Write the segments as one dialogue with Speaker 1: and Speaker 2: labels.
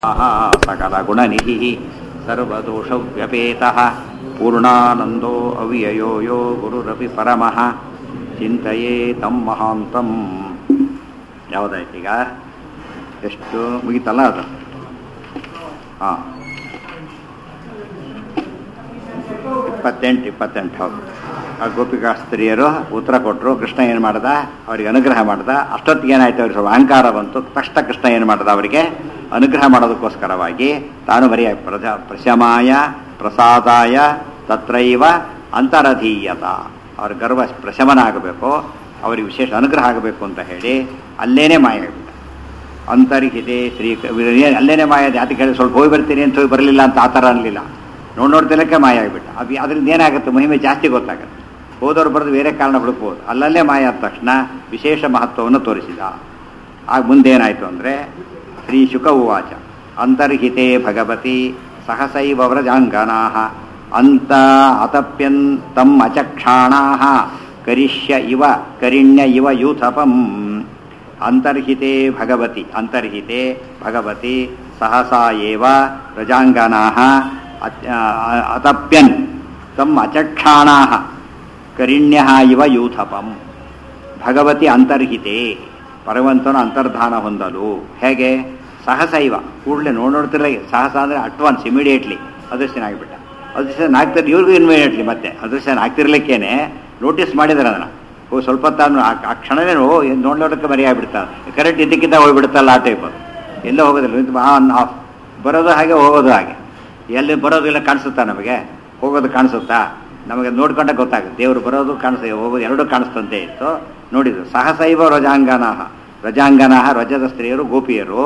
Speaker 1: सकलगुणनिधिः सर्वदोषव्यपेतः पूर्णानन्दो अव्ययो यो ಗುರುರಪಿ ಪರಮಃ ಚಿಂತೆಯೇ ತಮ್ಮ ಮಹಾಂತಂ ಯಾವುದಾಯ್ತೀಗ ಎಷ್ಟು ಮುಗಿತಲ್ಲ ಅದು ಹಾಂ ಇಪ್ಪತ್ತೆಂಟು ಇಪ್ಪತ್ತೆಂಟು ಹೌದು ಆ ಗೋಪಿಕಾಸ್ತ್ರೀಯರು ಉತ್ತರ ಕೊಟ್ಟರು ಕೃಷ್ಣ ಏನು ಮಾಡ್ದ ಅವರಿಗೆ ಅನುಗ್ರಹ ಮಾಡ್ದ ಅಷ್ಟೊತ್ತಿಗೆ ಏನಾಯ್ತು ಅವ್ರಿಗೆ ಸ್ವಲ್ಪ ಅಹಂಕಾರ ಬಂತು ತಕ್ಷಣ ಕೃಷ್ಣ ಏನು ಮಾಡ್ದ ಅವರಿಗೆ ಅನುಗ್ರಹ ಮಾಡೋದಕ್ಕೋಸ್ಕರವಾಗಿ ತಾನು ಬರೆಯ ಪ್ರಜ ಪ್ರಶಮಾಯ ಪ್ರಸಾದಾಯ ತತ್ರೈವ ಅಂತರಧೀಯತ ಅವ್ರ ಗರ್ವ ಪ್ರಶಮನ ಆಗಬೇಕು ಅವರಿಗೆ ವಿಶೇಷ ಅನುಗ್ರಹ ಆಗಬೇಕು ಅಂತ ಹೇಳಿ ಅಲ್ಲೇನೇ ಮಾಯ ಆಗ್ಬಿಟ್ಟ ಅಂತರ್ಹಿತೆ ಶ್ರೀ ಅಲ್ಲೇನೇ ಮಾಯ ಯಾತಿ ಕೇಳಿ ಸ್ವಲ್ಪ ಹೋಗಿ ಬರ್ತೀನಿ ಅಂತ ಹೋಗಿ ಬರಲಿಲ್ಲ ಅಂತ ಆ ಥರ ಅನ್ನಲಿಲ್ಲ ನೋಡಿ ನೋಡ್ತಿಲ್ಲಕ್ಕೆ ಮಾಯ ಆಗಿಬಿಟ್ಟ ಅದು ಅದರಿಂದ ಏನಾಗುತ್ತೆ ಮಹಿಮೆ ಜಾಸ್ತಿ ಗೊತ್ತಾಗುತ್ತೆ ಹೋದವ್ರು ಬರೆದು ಬೇರೆ ಕಾರಣ ಹುಡುಕ್ಬೋದು ಅಲ್ಲಲ್ಲೇ ಮಾಯ ಆದ ತಕ್ಷಣ ವಿಶೇಷ ಮಹತ್ವವನ್ನು ತೋರಿಸಿದ ಆಗ ಮುಂದೇನಾಯಿತು ಅಂದರೆ ಶ್ರೀ ಶುಕ ಉವಾಚ ಅಂತರ್ಹಿತೆ ಭಗವತಿ ಸಹಸೈವ ವ್ರಜಾಂಗನಾ ಅಂತ ಅತಪ್ಯನ್ ತಮ್ಮ ಅಚಕ್ಷಾಣಾ ಕರಿಷ್ಯ ಇವ ಕರಿಣ್ಯ ಇವ ಯೂಥಪಂ ಅಂತರ್ಹಿತೆ ಭಗವತಿ ಅಂತರ್ಹಿತೆ ಭಗವತಿ ಸಹಸಾ ಏವ ವ್ರಜಾಂಗನಾ ಅತಪ್ಯನ್ ತಮ್ಮ ಅಚಕ್ಷಾಣಾ ಕರಿಣ್ಯ ಇವ ಯೂಥಪಂ ಭಗವತಿ ಅಂತರ್ಹಿತೆ ಭಗವಂತನ ಅಂತರ್ಧಾನ ಹೊಂದಲು ಹೇಗೆ ಸಹಸೈವ ಕೂಡಲೇ ನೋಡ್ ನೋಡ್ತಿರಲ್ಲ ಸಹಸ ಅಂದರೆ ಅಟ್ವಾನ್ಸ್ ಇಮಿಡಿಯೇಟ್ಲಿ ಅದೃಶ್ಯನ ಆಗಿಬಿಟ್ಟ ಅದೃಶ್ಯನ ಆಗ್ತಾರೆ ಇವ್ರಿಗೂ ಇಮಿಡಿಯೇಟ್ಲಿ ಮತ್ತೆ ಅದೃಶ್ಯನ ಆಗ್ತಿರ್ಲಿಕ್ಕೇನೆ ನೋಟಿಸ್ ಮಾಡಿದಾರೆ ಅದನ್ನು ಓ ಸ್ವಲ್ಪ ತಾನು ಆ ಕ್ಷಣನೇ ಓ ನೋಡ್ಲೋಡಕ್ಕೆ ಮರಿ ಆಗಿಬಿಡ್ತಾರೆ ಕರೆಕ್ಟ್ ಇದಕ್ಕಿಂತ ಹೋಗ್ಬಿಡುತ್ತಲ್ಲ ಆ ಟೈಪ್ ಎಲ್ಲೋ ಹೋಗೋದಿಲ್ಲ ಆನ್ ಆಫ್ ಬರೋದು ಹಾಗೆ ಹೋಗೋದು ಹಾಗೆ ಎಲ್ಲಿ ಬರೋದು ಇಲ್ಲ ಕಾಣಿಸುತ್ತಾ ನಮಗೆ ಹೋಗೋದು ಕಾಣಿಸುತ್ತಾ ನಮಗೆ ನೋಡ್ಕೊಂಡ ಗೊತ್ತಾಗುತ್ತೆ ದೇವರು ಬರೋದು ಕಾಣಿಸ್ತದೆ ಹೋಗೋದು ಎರಡೂ ಕಾಣಿಸ್ತಂತೆ ಇತ್ತು ನೋಡಿದ್ರು ಸಹಸೈವ ರಜಾಂಗನ ರಜಾಂಗನ ರಜದ ಸ್ತ್ರೀಯರು ಗೋಪಿಯರು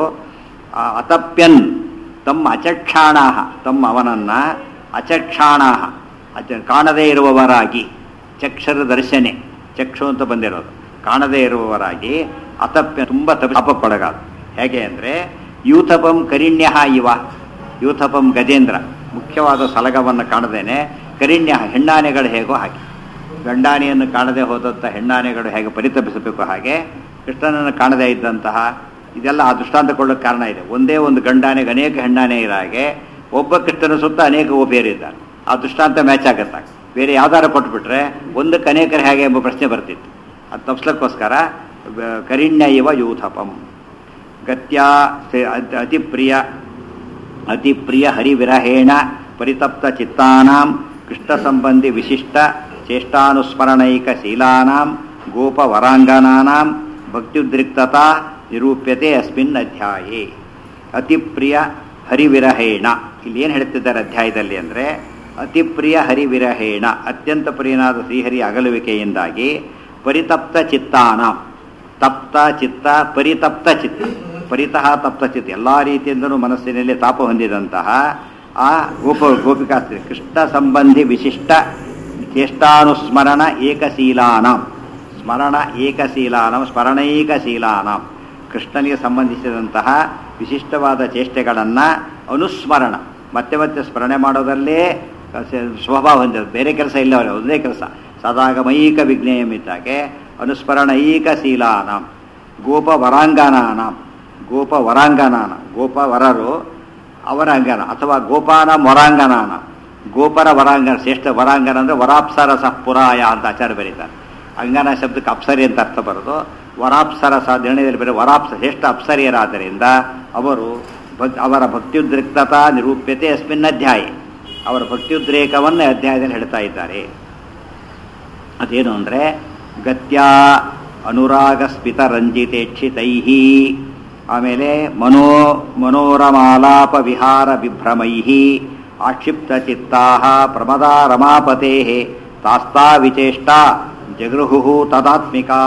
Speaker 1: ಅತಪ್ಯನ್ ತಮ್ಮ ಅಚಕ್ಷಾಣ ತಮ್ಮ ಅವನನ್ನ ಅಚಕ್ಷಾಣ ಅಚ ಕಾಣದೇ ಇರುವವರಾಗಿ ಚಕ್ಷರ ದರ್ಶನೆ ಚಕ್ಷು ಅಂತ ಬಂದಿರೋದು ಕಾಣದೇ ಇರುವವರಾಗಿ ಅತಪ್ಯ ತುಂಬ ತಪಾಪಕ್ಕೊಳಗಾದ ಹೇಗೆ ಅಂದರೆ ಯೂಥಪಂ ಕರಿಣ್ಯ ಇವ ಯೂಥಪಂ ಗಜೇಂದ್ರ ಮುಖ್ಯವಾದ ಸಲಗವನ್ನು ಕಾಣದೇನೆ ಕರಿಣ್ಯ ಹೆಣ್ಣಾನೆಗಳು ಹೇಗೋ ಹಾಗೆ ಗಂಡಾನೆಯನ್ನು ಕಾಣದೆ ಹೋದಂಥ ಹೆಣ್ಣಾನೆಗಳು ಹೇಗೆ ಪರಿತಪಿಸಬೇಕು ಹಾಗೆ ಕೃಷ್ಣನನ್ನು ಕಾಣದೇ ಇದ್ದಂತಹ ಇದೆಲ್ಲ ಆ ದೃಷ್ಟಾಂತ ಕೊಳ್ಳೋಕೆ ಕಾರಣ ಇದೆ ಒಂದೇ ಒಂದು ಗಂಡಾನೆಗೆ ಅನೇಕ ಹೆಣ್ಣಾನೆ ಇರೋ ಹಾಗೆ ಒಬ್ಬ ಕೃಷ್ಣನ ಸುತ್ತ ಅನೇಕ ಗೋಪಿಯರಿದ್ದಾರೆ ಆ ದೃಷ್ಟಾಂತ ಮ್ಯಾಚ್ ಆಗುತ್ತೆ ಬೇರೆ ಯಾವ್ದಾರು ಕೊಟ್ಬಿಟ್ರೆ ಒಂದಕ್ಕೆ ಅನೇಕರು ಹೇಗೆ ಎಂಬ ಪ್ರಶ್ನೆ ಬರ್ತಿತ್ತು ಅದು ತಪ್ಸ್ಲಕ್ಕೋಸ್ಕರ ಕರಿಣ್ಯ ಇವ ಯೂಥಪಂ ಗತ್ಯ ಅತಿ ಪ್ರಿಯ ಅತಿ ಪ್ರಿಯ ಹರಿವಿರಹೇಣ ಪರಿತಪ್ತ ಚಿತ್ತಾನಾಂ ಕೃಷ್ಣ ಸಂಬಂಧಿ ವಿಶಿಷ್ಟ ಚೇಷ್ಟಾನುಸ್ಮರಣೈಕ ಶೀಲಾನಾಂ ಗೋಪವರಾಂಗನಾನಾಂ ಭಕ್ತಿಯುದ್ರಿಕ್ತತಾ ನಿರೂಪ್ಯತೆ ಅಸ್ಮಿನ್ ಅಧ್ಯಾಯೇ ಅತಿ ಪ್ರಿಯ ಹರಿವಿರಹೇಣ ಇಲ್ಲಿ ಏನು ಹೇಳ್ತಿದ್ದಾರೆ ಅಧ್ಯಾಯದಲ್ಲಿ ಅಂದರೆ ಅತಿ ಪ್ರಿಯ ಹರಿವಿರಹೇಣ ಅತ್ಯಂತ ಪ್ರಿಯನಾದ ಶ್ರೀಹರಿ ಅಗಲುವಿಕೆಯಿಂದಾಗಿ ಪರಿತಪ್ತ ಚಿತ್ತಾನ ತಪ್ತ ಚಿತ್ತ ಪರಿತಪ್ತ ಚಿತ್ತ ಪರಿತಃ ತಪ್ತ ಚಿತ್ತ ಎಲ್ಲ ರೀತಿಯಿಂದಲೂ ಮನಸ್ಸಿನಲ್ಲಿ ತಾಪ ಹೊಂದಿದಂತಹ ಆ ಗೋಪ ಗೋಪಿಕಾಸ್ತ್ರೀ ಕೃಷ್ಣ ಸಂಬಂಧಿ ವಿಶಿಷ್ಟ ಚೇಷ್ಟಾನುಸ್ಮರಣ ಏಕಶೀಲಾನಾಂ ಸ್ಮರಣ ಏಕಶೀಲಾನಂ ಸ್ಮರಣೈಕಶೀಲಾನಾಂ ಕೃಷ್ಣನಿಗೆ ಸಂಬಂಧಿಸಿದಂತಹ ವಿಶಿಷ್ಟವಾದ ಚೇಷ್ಟೆಗಳನ್ನು ಅನುಸ್ಮರಣ ಮತ್ತೆ ಮತ್ತೆ ಸ್ಮರಣೆ ಮಾಡೋದಲ್ಲೇ ಸ್ವಭಾವ ಹೊಂದಿರೋದು ಬೇರೆ ಕೆಲಸ ಇಲ್ಲ ಅವರೇ ಒಂದೇ ಕೆಲಸ ಸದಾಗಮೈಕ ವಿಜ್ಞೇಯಮಿದ್ದಾಗೆ ಅನುಸ್ಮರಣೈಕ ಶೀಲಾನಾಂ ಗೋಪ ವರಾಂಗನಾನಾಂ ಗೋಪ ವರಾಂಗನಾನ ಗೋಪ ವರರು ಅವರ ಅಂಗನ ಅಥವಾ ಗೋಪಾನ ವರಾಂಗನಾನ ಗೋಪರ ವರಾಂಗನ ಶ್ರೇಷ್ಠ ವರಾಂಗನ ಅಂದರೆ ವರಾಪ್ಸರ ಸಪುರಾಯ ಅಂತ ಆಚಾರ್ಯ ಬರೀತಾರೆ ಅಂಗನ ಶಬ್ದಕ್ಕೆ ಅಪ್ಸರಿ ಅಂತ ಅರ್ಥ ಬರೋದು ವರಾಪ್ಸರ ಸಹ ನಿರ್ಣಯದಲ್ಲಿ ಬರೀ ವರಾಪ್ಸ ಶ್ರೇಷ್ಠ ಅಪ್ಸರಿಯರಾದ್ದರಿಂದ ಅವರು ಭಕ್ ಅವರ ಭಕ್ತಿಯುದ್ರಿಕ್ತತಾ ನಿರೂಪ್ಯತೆ ಅಸ್ಮಿನ್ ಅಧ್ಯಾಯ ಅವರ ಭಕ್ತಿಯುದ್ರೇಕವನ್ನು ಅಧ್ಯಾಯದಲ್ಲಿ ಹೇಳ್ತಾ ಇದ್ದಾರೆ ಅದೇನು ಅಂದರೆ ಗತ್ಯ ಅನುರಾಗ ಸ್ಮಿತ ರಂಜಿತೇಕ್ಷಿತೈ ಆಮೇಲೆ ಮನೋ ಮನೋರಮಾಲಾಪ ವಿಹಾರ ವಿಭ್ರಮೈ ಆಕ್ಷಿಪ್ತ ಚಿತ್ತಾ ಪ್ರಮದಾ ರಮಾಪತೆ ತಾಸ್ತಾ ವಿಚೇಷ್ಟ ಜಗೃಹು ತದಾತ್ಮಿಕಾ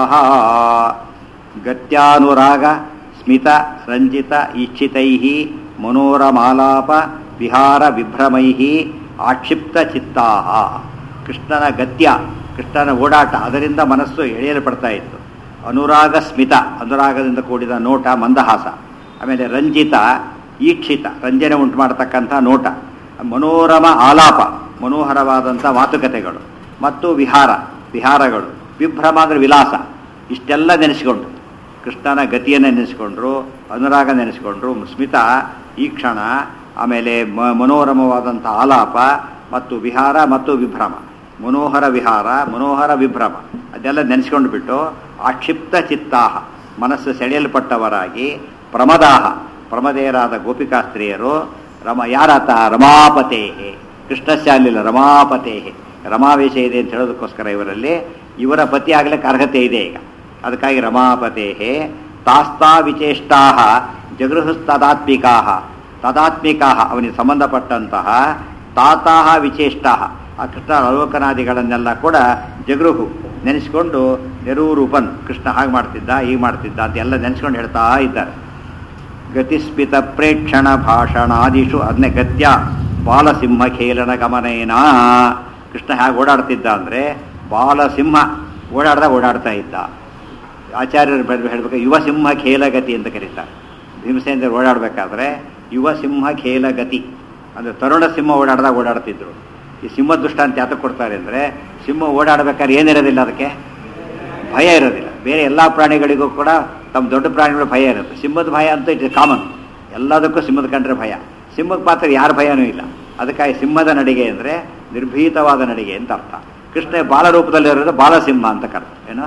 Speaker 1: ಗತ್ಯಾನುರಾಗ ಸ್ಮಿತ ರಂಜಿತ ಈಕ್ಷಿತೈ ಮನೋರಮಾಲಾಪ ವಿಹಾರ ವಿಭ್ರಮೈ ಆಕ್ಷಿಪ್ತ ಚಿತ್ತಾ ಕೃಷ್ಣನ ಗತ್ಯ ಕೃಷ್ಣನ ಓಡಾಟ ಅದರಿಂದ ಮನಸ್ಸು ಎಳೆಯಲ್ಪಡ್ತಾ ಇತ್ತು ಅನುರಾಗ ಸ್ಮಿತ ಅನುರಾಗದಿಂದ ಕೂಡಿದ ನೋಟ ಮಂದಹಾಸ ಆಮೇಲೆ ರಂಜಿತ ಈಕ್ಷಿತ ರಂಜನೆ ಉಂಟು ಮಾಡತಕ್ಕಂಥ ನೋಟ ಮನೋರಮ ಆಲಾಪ ಮನೋಹರವಾದಂಥ ಮಾತುಕತೆಗಳು ಮತ್ತು ವಿಹಾರ ವಿಹಾರಗಳು ವಿಭ್ರಮ ಅಂದರೆ ವಿಲಾಸ ಇಷ್ಟೆಲ್ಲ ನೆನೆಸಿಕೊಂಡು ಕೃಷ್ಣನ ಗತಿಯನ್ನು ನೆನೆಸಿಕೊಂಡ್ರು ಅನುರಾಗ ನೆನೆಸಿಕೊಂಡ್ರು ಸ್ಮಿತ ಈ ಕ್ಷಣ ಆಮೇಲೆ ಮ- ಮನೋರಮವಾದಂಥ ಆಲಾಪ ಮತ್ತು ವಿಹಾರ ಮತ್ತು ವಿಭ್ರಮ ಮನೋಹರ ವಿಹಾರ ಮನೋಹರ ವಿಭ್ರಮ ಅದೆಲ್ಲ ನೆನೆಸ್ಕೊಂಡು ಬಿಟ್ಟು ಆಕ್ಷಿಪ್ತ ಚಿತ್ತಾಹ ಮನಸ್ಸು ಸೆಳೆಯಲ್ಪಟ್ಟವರಾಗಿ ಪ್ರಮದಾಹ ಪ್ರಮದೇಯರಾದ ಗೋಪಿಕಾ ಸ್ತ್ರೀಯರು ರಮ ಯಾರಾತ ರಮಾಪತೇ ಕೃಷ್ಣಶಾಲಿಲ್ಲ ರಮಾಪತೇ ರಮಾವೇಶ ಇದೆ ಅಂತ ಹೇಳೋದಕ್ಕೋಸ್ಕರ ಇವರಲ್ಲಿ ಇವರ ಪತಿ ಆಗ್ಲಿಕ್ಕೆ ಅರ್ಹತೆ ಇದೆ ಈಗ ಅದಕ್ಕಾಗಿ ರಮಾಪತೇ ತಾಸ್ತಾ ವಿಚೇಷ್ಟಾ ಜಗೃಹಸ್ತದಾತ್ಮಿಕಾ ತದಾತ್ಮಿಕಾ ಅವನಿಗೆ ಸಂಬಂಧಪಟ್ಟಂತಹ ತಾತಾಹ ವಿಚೇಷ್ಟಾ ಆ ಕೃಷ್ಣ ಅವಲೋಕನಾದಿಗಳನ್ನೆಲ್ಲ ಕೂಡ ಜಗೃಹು ನೆನೆಸ್ಕೊಂಡು ನೆರೂರೂಪನ್ ಕೃಷ್ಣ ಹಾಗೆ ಮಾಡ್ತಿದ್ದ ಹೀಗೆ ಮಾಡ್ತಿದ್ದ ಅಂತ ಎಲ್ಲ ನೆನೆಸ್ಕೊಂಡು ಹೇಳ್ತಾ ಇದ್ದಾರೆ ಗತಿಸ್ಮಿತ ಪ್ರೇಕ್ಷಣ ಭಾಷಣಾದಿಷು ಅದನ್ನೇ ಗತ್ಯ ಬಾಲಸಿಂಹ ಖೇಲನ ಗಮನೇನ ಕೃಷ್ಣ ಹೇಗೆ ಓಡಾಡ್ತಿದ್ದ ಅಂದರೆ ಬಾಲಸಿಂಹ ಓಡಾಡ್ದ ಓಡಾಡ್ತಾ ಇದ್ದ ಆಚಾರ್ಯರು ಬರೆದು ಹೇಳ್ಬೇಕು ಯುವ ಸಿಂಹ ಖೇಲಗತಿ ಅಂತ ಕರೀತಾರೆ ಭೀಮಸೇಂದ್ರ ಓಡಾಡಬೇಕಾದ್ರೆ ಯುವ ಸಿಂಹ ಖೇಲಗತಿ ಅಂದರೆ ತರುಣ ಸಿಂಹ ಓಡಾಡ್ದಾಗ ಓಡಾಡ್ತಿದ್ರು ಈ ಸಿಂಹ ದೃಷ್ಟಾಂತ ಯಾತಕ್ಕೆ ಕೊಡ್ತಾರೆ ಅಂದರೆ ಸಿಂಹ ಓಡಾಡಬೇಕಾದ್ರೆ ಏನಿರೋದಿಲ್ಲ ಅದಕ್ಕೆ ಭಯ ಇರೋದಿಲ್ಲ ಬೇರೆ ಎಲ್ಲ ಪ್ರಾಣಿಗಳಿಗೂ ಕೂಡ ತಮ್ಮ ದೊಡ್ಡ ಪ್ರಾಣಿಗಳು ಭಯ ಇರುತ್ತೆ ಸಿಂಹದ ಭಯ ಅಂತ ಇಟ್ ಕಾಮನ್ ಎಲ್ಲದಕ್ಕೂ ಸಿಂಹದ ಕಂಡ್ರೆ ಭಯ ಸಿಂಹದ ಪಾತ್ರ ಯಾರ ಭಯನೂ ಇಲ್ಲ ಅದಕ್ಕಾಗಿ ಸಿಂಹದ ನಡಿಗೆ ಅಂದರೆ ನಿರ್ಭೀತವಾದ ನಡಿಗೆ ಅಂತ ಅರ್ಥ ಕೃಷ್ಣ ಬಾಲರೂಪದಲ್ಲಿರೋದು ಬಾಲಸಿಂಹ ಅಂತ ಕರ್ತ ಏನು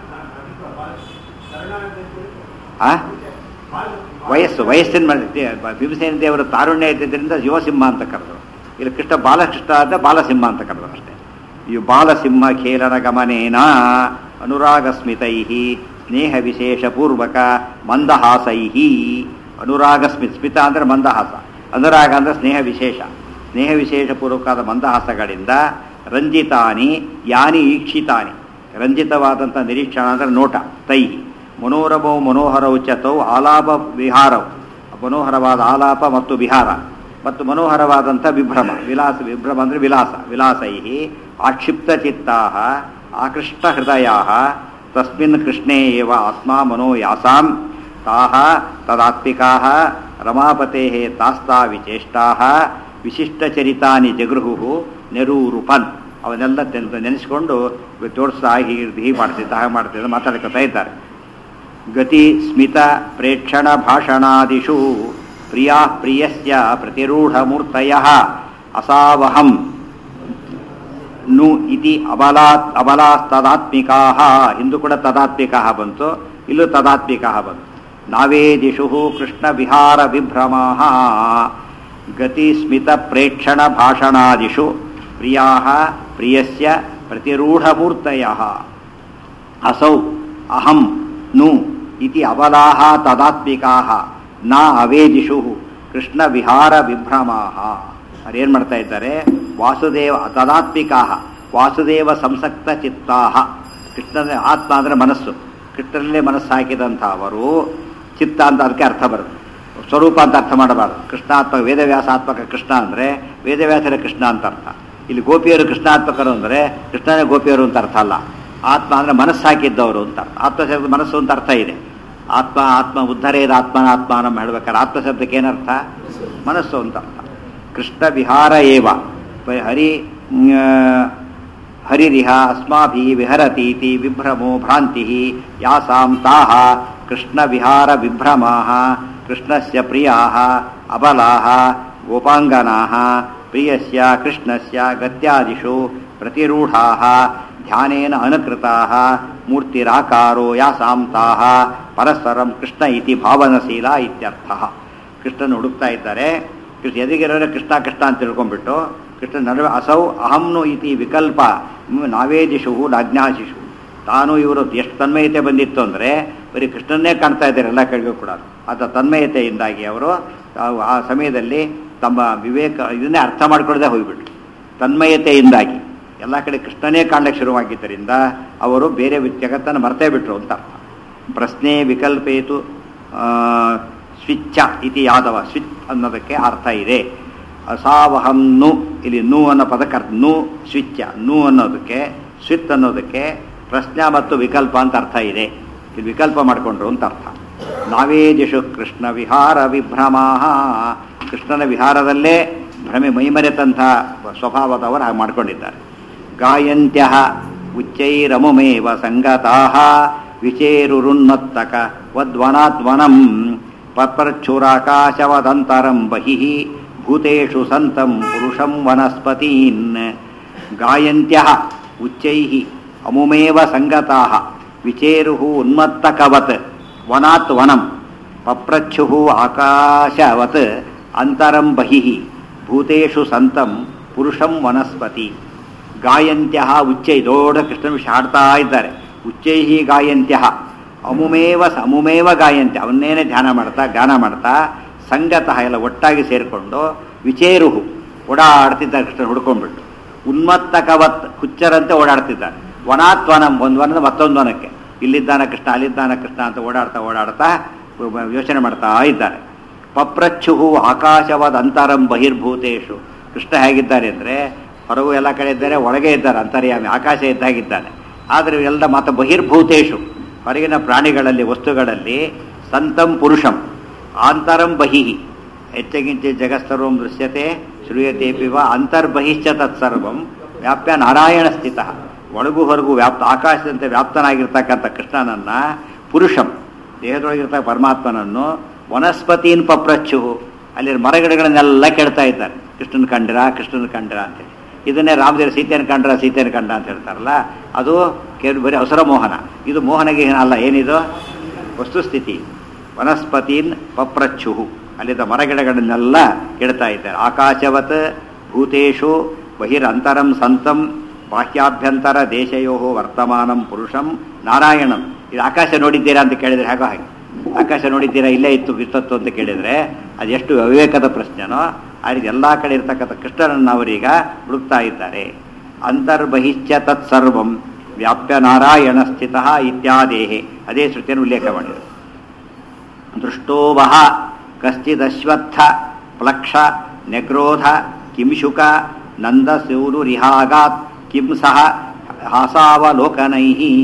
Speaker 1: ಆ ವಯಸ್ಸು ವಯಸ್ಸಿನ ಮೇಲೆ ಭೀಮಸೇನ ದೇವರ ತಾರುಣ್ಯ ಇದ್ದಿದ್ದರಿಂದ ಯುವಸಿಂಹ ಅಂತ ಕರೆದ್ರು ಇಲ್ಲಿ ಕೃಷ್ಣ ಬಾಲಕೃಷ್ಣ ಅಂತ ಬಾಲಸಿಂಹ ಅಂತ ಕರೆದ್ರು ಅಷ್ಟೇ ಈ ಬಾಲಸಿಂಹ ಖೇಲನ ಗಮನೇನ ಅನುರಾಗಸ್ಮಿತೈ ಸ್ನೇಹ ವಿಶೇಷ ಪೂರ್ವಕ ಮಂದಹಾಸೈ ಅನುರಾಗ ಸ್ಮಿತ್ ಸ್ಮಿತ ಅಂದರೆ ಮಂದಹಾಸ ಅನುರಾಗ ಅಂದರೆ ಸ್ನೇಹ ವಿಶೇಷ ಸ್ನೇಹ ವಿಶೇಷ ಪೂರ್ವಕವಾದ ಮಂದಹಾಸಗಳಿಂದ ರಂಜಿತಾನಿ ಯಾನಿ ಈಕ್ಷಿತಾನಿ ರಂಜಿತವಾದಂಥ ನಿರೀಕ್ಷಣ ಅಂದರೆ ನೋಟ ತೈ ಮನೋರಮವು ಮನೋಹರವು ಚತೌ ಆಲಾಪ ವಿಹಾರವು ಮನೋಹರವಾದ ಆಲಾಪ ಮತ್ತು ವಿಹಾರ ಮತ್ತು ಮನೋಹರವಾದಂಥ ವಿಭ್ರಮ ವಿಲಾಸ ವಿಭ್ರಮ ಅಂದರೆ ವಿಲಾಸ ವಿಲಾಸೈ ಆಕ್ಷಿಪ್ತ ಚಿತ್ತಾ ಆಕೃಷ್ಟ ಹೃದಯ ತಸ್ಮಿನ್ ಕೃಷ್ಣೇ ಏವ ಆತ್ಮ ಮನೋ ಯಾಸಾಂ ತಾಹ ತದಾತ್ಮಿಕಾ ರಮಾಪತೆ ತಾಸ್ತಾ ವಿಚೇಷ್ಟಾ ವಿಶಿಷ್ಟಚರಿತಾನಿ ಜಗೃಹು ನೆರೂರುಪನ್ ಅವನ್ನೆಲ್ಲ ತೆನ್- ನೆನೆಸ್ಕೊಂಡು ತೋರಿಸ್ತಾ ಹೀಗೆ ಹೀಗೆ ಮಾಡ್ತಿದ್ದ ಹಾಗೆ ಮಾಡ್ತಿದ್ದ ಮಾತಾಡ್ಕೊತಾ ಇದ್ದಾರೆ ಗತಿ ಸ್ಮಿತ ಪ್ರೇಕ್ಷಣ ಭಾಷಣಾದಿಷು ಪ್ರಿಯಾ ಪ್ರಿಯಸ್ಯ ಪ್ರತಿರೂಢಮೂರ್ತಯ ಅಸಾವಹಂ ನು ಇತಿ ಅಬಲಾತ್ ಅಬಲಾಸ್ತದಾತ್ಮಿಕಾ ಹಿಂದೂ ಕೂಡ ತದಾತ್ಮಿಕಾ ಬಂತು ಇಲ್ಲೂ ತದಾತ್ಮಿಕಾ ಬಂತು ನಾವೇದಿಷು ಕೃಷ್ಣ ವಿಹಾರ ವಿಭ್ರಮಾ ಗತಿ ಸ್ಮಿತ ಪ್ರೇಕ್ಷಣ ಭಾಷಣಾದಿಷು ಪ್ರಿಯಾ ಪ್ರಿಯಸ್ಯ ಪ್ರತಿರೂಢಮೂರ್ತಯ ಅಸೌ ಅಹಂ ನು ಇತಿ ಅಬಲಾಹ ತದಾತ್ಮಿಕಾಹ ನ ಅವೇದಿಷು ಕೃಷ್ಣ ವಿಹಾರ ವಿಭ್ರಮಾಹ ಅವ್ರೇನು ಮಾಡ್ತಾ ಇದ್ದಾರೆ ವಾಸುದೇವ ತದಾತ್ಮಿಕಾಹ ವಾಸುದೇವ ಸಂಸಕ್ತ ಚಿತ್ತಾಹ ಕೃಷ್ಣನ ಆತ್ಮ ಅಂದರೆ ಮನಸ್ಸು ಕೃಷ್ಣನಲ್ಲೇ ಮನಸ್ಸು ಹಾಕಿದಂಥ ಅವರು ಚಿತ್ತ ಅಂತ ಅದಕ್ಕೆ ಅರ್ಥ ಬರುತ್ತೆ ಸ್ವರೂಪ ಅಂತ ಅರ್ಥ ಮಾಡಬಾರ್ದು ಕೃಷ್ಣಾತ್ಮಕ ವೇದವ್ಯಾಸಾತ್ಮಕ ಕೃಷ್ಣ ಅಂದರೆ ವೇದವ್ಯಾಸರ ಕೃಷ್ಣ ಅಂತ ಅರ್ಥ ಇಲ್ಲಿ ಗೋಪಿಯರು ಕೃಷ್ಣಾತ್ಮಕರು ಅಂದರೆ ಕೃಷ್ಣನೇ ಗೋಪಿಯರು ಅಂತ ಅರ್ಥ ಅಲ್ಲ ಆತ್ಮ ಅಂದರೆ ಮನಸ್ಸು ಹಾಕಿದ್ದವರು ಅಂತ ಅರ್ಥ ಆತ್ಮಶಬ್ದ ಮನಸ್ಸು ಅಂತ ಅರ್ಥ ಇದೆ ಆತ್ಮ ಆತ್ಮ ಉದ್ಧರೇದ ಆತ್ಮನ ಆತ್ಮ ನಮ್ಮ ಹೇಳ್ಬೇಕಾದ್ರೆ ಆತ್ಮಶಬ್ದಕ್ಕೆ ಏನರ್ಥ ಮನಸ್ಸು ಅಂತ ಅರ್ಥ ಕೃಷ್ಣ ವಿಹಾರ ಏವ ಪ- ಹರಿ ಆ, ಹರಿರಿಹ ಅಸ್ಮಾಭಿ ವಿಹರತೀತಿ ವಿಭ್ರಮೋ ಭ್ರಾಂತಿ ಯಾಸಾಂ ತಾಹ ಕೃಷ್ಣ ವಿಹಾರ ವಿಭ್ರಮಾ ಕೃಷ್ಣಸ್ಯ ಪ್ರಿಯಾ ಅಬಲಾ ಗೋಪಾಂಗನಾ ಪ್ರಿಯಸ್ಯ ಕೃಷ್ಣಸ್ಯ ಗತ್ಯಾದಿಷು ಪ್ರತಿರೂಢಾ ಧ್ಯಾನೇನ ಅನುಕೃತಾ ಮೂರ್ತಿರಾಕಾರೋ ಯಾಸಾಂ ತಾಹ ಪರಸ್ಪರಂ ಕೃಷ್ಣ ಇತಿ ಭಾವನಶೀಲ ಇತ್ಯರ್ಥ ಕೃಷ್ಣನ ಹುಡುಕ್ತಾ ಇದ್ದಾರೆ ಕೃಷ್ಣ ಎದುಗಿರೋರೆ ಕೃಷ್ಣ ಕೃಷ್ಣ ಅಂತ ತಿಳ್ಕೊಂಡ್ಬಿಟ್ಟು ಕೃಷ್ಣ ನಡುವೆ ಅಸೌ ಅಹಂನು ಇತಿ ವಿಕಲ್ಪ ಮ್, ನಾವೇದಿಷು ನಾಜ್ಞಾಶಿಷು ತಾನು ಇವರು ಎಷ್ಟು ತನ್ಮಯತೆ ಬಂದಿತ್ತು ಅಂದರೆ ಬರೀ ಕೃಷ್ಣನ್ನೇ ಕಾಣ್ತಾ ಇದ್ದಾರೆ ಎಲ್ಲ ಕಡೆಗೂ ಕೂಡ ಆತ ತನ್ಮಯತೆಯಿಂದಾಗಿ ಅವರು ತಾವು ಆ ಸಮಯದಲ್ಲಿ ತಮ್ಮ ವಿವೇಕ ಇದನ್ನೇ ಅರ್ಥ ಮಾಡ್ಕೊಳ್ಳದೆ ಹೋಗ್ಬಿಟ್ರು ತನ್ಮಯತೆಯಿಂದಾಗಿ ಎಲ್ಲ ಕಡೆ ಕೃಷ್ಣನೇ ಕಾಣಲಿಕ್ಕೆ ಶುರುವಾಗಿದ್ದರಿಂದ ಅವರು ಬೇರೆ ವಿ- ಜಗತ್ತನ್ನು ಮರ್ತೇ ಬಿಟ್ರು ಅಂತ ಅರ್ಥ ಪ್ರಶ್ನೆ ವಿಕಲ್ಪೇತು ಆ, ಸ್ವಿಚ್ಛ ಇತಿ ಯಾದವ ಸ್ವಿಚ್ ಅನ್ನೋದಕ್ಕೆ ಅರ್ಥ ಇದೆ ಅಸಾವಹಂ ನು ಇಲ್ಲಿ ನು ಅನ್ನೋ ಪದಕ್ಕೆ ಅರ್ಥ ನು ಸ್ವಿಚ್ಛ ನು ಅನ್ನೋದಕ್ಕೆ ಸ್ವಿತ್ ಅನ್ನೋದಕ್ಕೆ ಪ್ರಶ್ನೆ ಮತ್ತು ವಿಕಲ್ಪ ಅಂತ ಅರ್ಥ ಇದೆ ಇಲ್ಲಿ ವಿಕಲ್ಪ ಮಾಡಿಕೊಂಡ್ರು ಅಂತ ಅರ್ಥ ನಾವೇದಿಷು ಕೃಷ್ಣ ವಿಹಾರ ವಿಭ್ರಮಾಹ ಕೃಷ್ಣನ ವಿಹಾರದಲ್ಲೇ ಭ್ರಮೆ ಮೈಮರೆತಂಥ ಸ್ವಭಾವದವರು ಹಾಗೆ ಮಾಡ್ಕೊಂಡಿದ್ದಾರೆ ಗಾಯಂತ್ಯ ಉಚ್ಚೈರಮುಮೇವ ಸಂಗತಾ ವಿಚೇರುರುನ್ಮತ್ತಕ ವದ್ವನಾತ್ವನಂ ಪತ್ಪರಚ್ಛುರಾಕಾಶವದಂತರಂ ಬಹಿಃ ಭೂತೇಷು ಸಂತಂ ಪುರುಷಂ ವನಸ್ಪತೀನ್ ಗಾಯಂತ್ಯಃ ಉಚ್ಚೈಃ ಅಮುಮೇವ ಸಂಗತಾಃ ವಿಚೇರುಃ ಉನ್ಮತ್ತಕವತ್ ವನಾತ್ ವನಂ ಪಪ್ರಚ್ಛುಃ ಆಕಾಶವತ್ ಅಂತರಂ ಬಹಿಃ ಭೂತೇಷು ಸಂತಂ ಪುರುಷಂ ವನಸ್ಪತಿ ಗಾಯಂತ್ಯ ಉಚ್ಚೈ ದೊಡ್ಡ ಕೃಷ್ಣ ವಿಷಯ ಹಾಡ್ತಾ ಇದ್ದಾರೆ ಉಚ್ಚೈಹಿ ಗಾಯಂತ್ಯ ಅಮುಮೇವ ಸ- ಅಮುಮೇವ ಗಾಯಂತ್ಯ ಅವನ್ನೇನೆ ಧ್ಯಾನ ಮಾಡ್ತಾ ಗಾನ ಮಾಡ್ತಾ ಸಂಗತಃ ಎಲ್ಲ ಒಟ್ಟಾಗಿ ಸೇರಿಕೊಂಡು ವಿಚೇರುಹು ಓಡಾಡ್ತಿದ್ದಾರೆ ಕೃಷ್ಣ ಹುಡ್ಕೊಂಡ್ಬಿಟ್ಟು ಉನ್ಮತ್ತಕವತ್ ಹುಚ್ಚರಂತೆ ಓಡಾಡ್ತಿದ್ದಾರೆ ವನಾತ್ವನಂ ಒಂದು ವನದ ಮತ್ತೊಂದು ವನಕ್ಕೆ ಇಲ್ಲಿದ್ದಾನ ಕೃಷ್ಣ ಅಲ್ಲಿದ್ದಾನ ಕೃಷ್ಣ ಅಂತ ಓಡಾಡ್ತಾ ಓಡಾಡ್ತಾ ಯೋಚನೆ ಮಾಡ್ತಾ ಇದ್ದಾರೆ ಪಪ್ರಚ್ಛುಹು ಆಕಾಶವಾದ ಅಂತರಂ ಬಹಿರ್ಭೂತೇಶು ಕೃಷ್ಣ ಹೇಗಿದ್ದಾರೆ ಅಂದರೆ ಹೊರಗೂ ಎಲ್ಲ ಕಡೆ ಇದ್ದಾರೆ ಒಳಗೆ ಇದ್ದಾರೆ ಅಂತರ್ಯಾಮಿ ಆಕಾಶ ಇದ್ದಾಗಿದ್ದಾನೆ ಆದರೆ ಎಲ್ಲ ಮಾತ್ರ ಬಹಿರ್ಭೂತೇಶು ಹೊರಗಿನ ಪ್ರಾಣಿಗಳಲ್ಲಿ ವಸ್ತುಗಳಲ್ಲಿ ಸಂತಂ ಪುರುಷಂ ಆಂತರಂ ಬಹಿಹಿ ಹೆಚ್ಚಗಿಂಚ ಜಗತ್ಸರ್ವಂ ದೃಶ್ಯತೆ ಶ್ರೂಯತೆ ಪಿವ ಅಂತರ್ಬಹಿಶ್ಚ ತತ್ಸರ್ವಂ ವ್ಯಾಪ್ಯ ನಾರಾಯಣ ಸ್ಥಿತ ಒಳಗು ಹೊರಗು ವ್ಯಾಪ್ತ ಆಕಾಶದಂತೆ ವ್ಯಾಪ್ತನಾಗಿರ್ತಕ್ಕಂಥ ಕೃಷ್ಣನನ್ನ ಪುರುಷಂ ದೇಹದೊಳಗಿರ್ತಕ್ಕ ಪರಮಾತ್ಮನನ್ನು ವನಸ್ಪತೀನ್ ಪಪ್ರಚ್ಚು ಅಲ್ಲಿ ಮರಗಿಡಗಳನ್ನೆಲ್ಲ ಕೆಡ್ತಾ ಇದ್ದಾರೆ ಕೃಷ್ಣನ ಕಂಡಿರ ಕೃಷ್ಣನ ಕಂಡಿರ ಅಂತೇಳಿ ಇದನ್ನೇ ರಾಮದೇವ್ರ ಸೀತೆಯನ್ನು ಕಂಡ್ರ ಸೀತೆಯನ್ನು ಕಂಡ ಅಂತ ಹೇಳ್ತಾರಲ್ಲ ಅದು ಕೇವಲ ಬರೀ ಅವಸರ ಮೋಹನ ಇದು ಮೋಹನಗೆ ಅಲ್ಲ ಏನಿದು ವಸ್ತುಸ್ಥಿತಿ ವನಸ್ಪತೀನ್ ಪಪ್ರಚ್ಚು ಅಲ್ಲಿದ್ದ ಮರಗಿಡಗಳನ್ನೆಲ್ಲ ಕೆಡ್ತಾ ಇದ್ದಾರೆ ಆಕಾಶವತ್ ಭೂತೇಶು ಬಹಿರಂತರಂ ಸಂತಂ ಬಾಹ್ಯಾಭ್ಯಂತರ ದೇಶಯೋ ವರ್ತಮಾನಂ ಪುರುಷಂ ನಾರಾಯಣಂ ಇದು ಆಕಾಶ ನೋಡಿದ್ದೀರಾ ಅಂತ ಕೇಳಿದ್ರೆ ಹೇಗೋ ಹಾಗೆ ಆಕಾಶ ನೋಡಿದ್ದೀರಾ ಇಲ್ಲೇ ಇತ್ತು ಇಷ್ಟತ್ತು ಅಂತ ಕೇಳಿದರೆ ಅದೆಷ್ಟು ಅವಿವೇಕದ ಪ್ರಶ್ನೆನೋ ಆ ರೀತಿ ಎಲ್ಲ ಕಡೆ ಇರ್ತಕ್ಕಂಥ ಕೃಷ್ಣನನ್ನು ಅವರೀಗ ಹುಡುಕ್ತಾ ಇದ್ದಾರೆ ಅಂತರ್ಬಹಿಶ್ಚ ತತ್ಸರ್ವಂ ವ್ಯಾಪ್ಯ ನಾರಾಯಣ ಸ್ಥಿತ ಇತ್ಯಾದೇಹೆ ಅದೇ ಶ್ರುತಿಯನ್ನು ಉಲ್ಲೇಖ ಮಾಡಿದರು ದೃಷ್ಟೋವಹ ಕಶ್ಚಿದಶ್ವತ್ಥ ಪ್ಲಕ್ಷ ನೆಗ್ರೋಧ ಕಿಂಶುಕ ನಂದಸೂರುರಿಹಾಗಾತ್ ಕಿಂ ಸಹ ಹಾಸಾವಲೋಕನೈ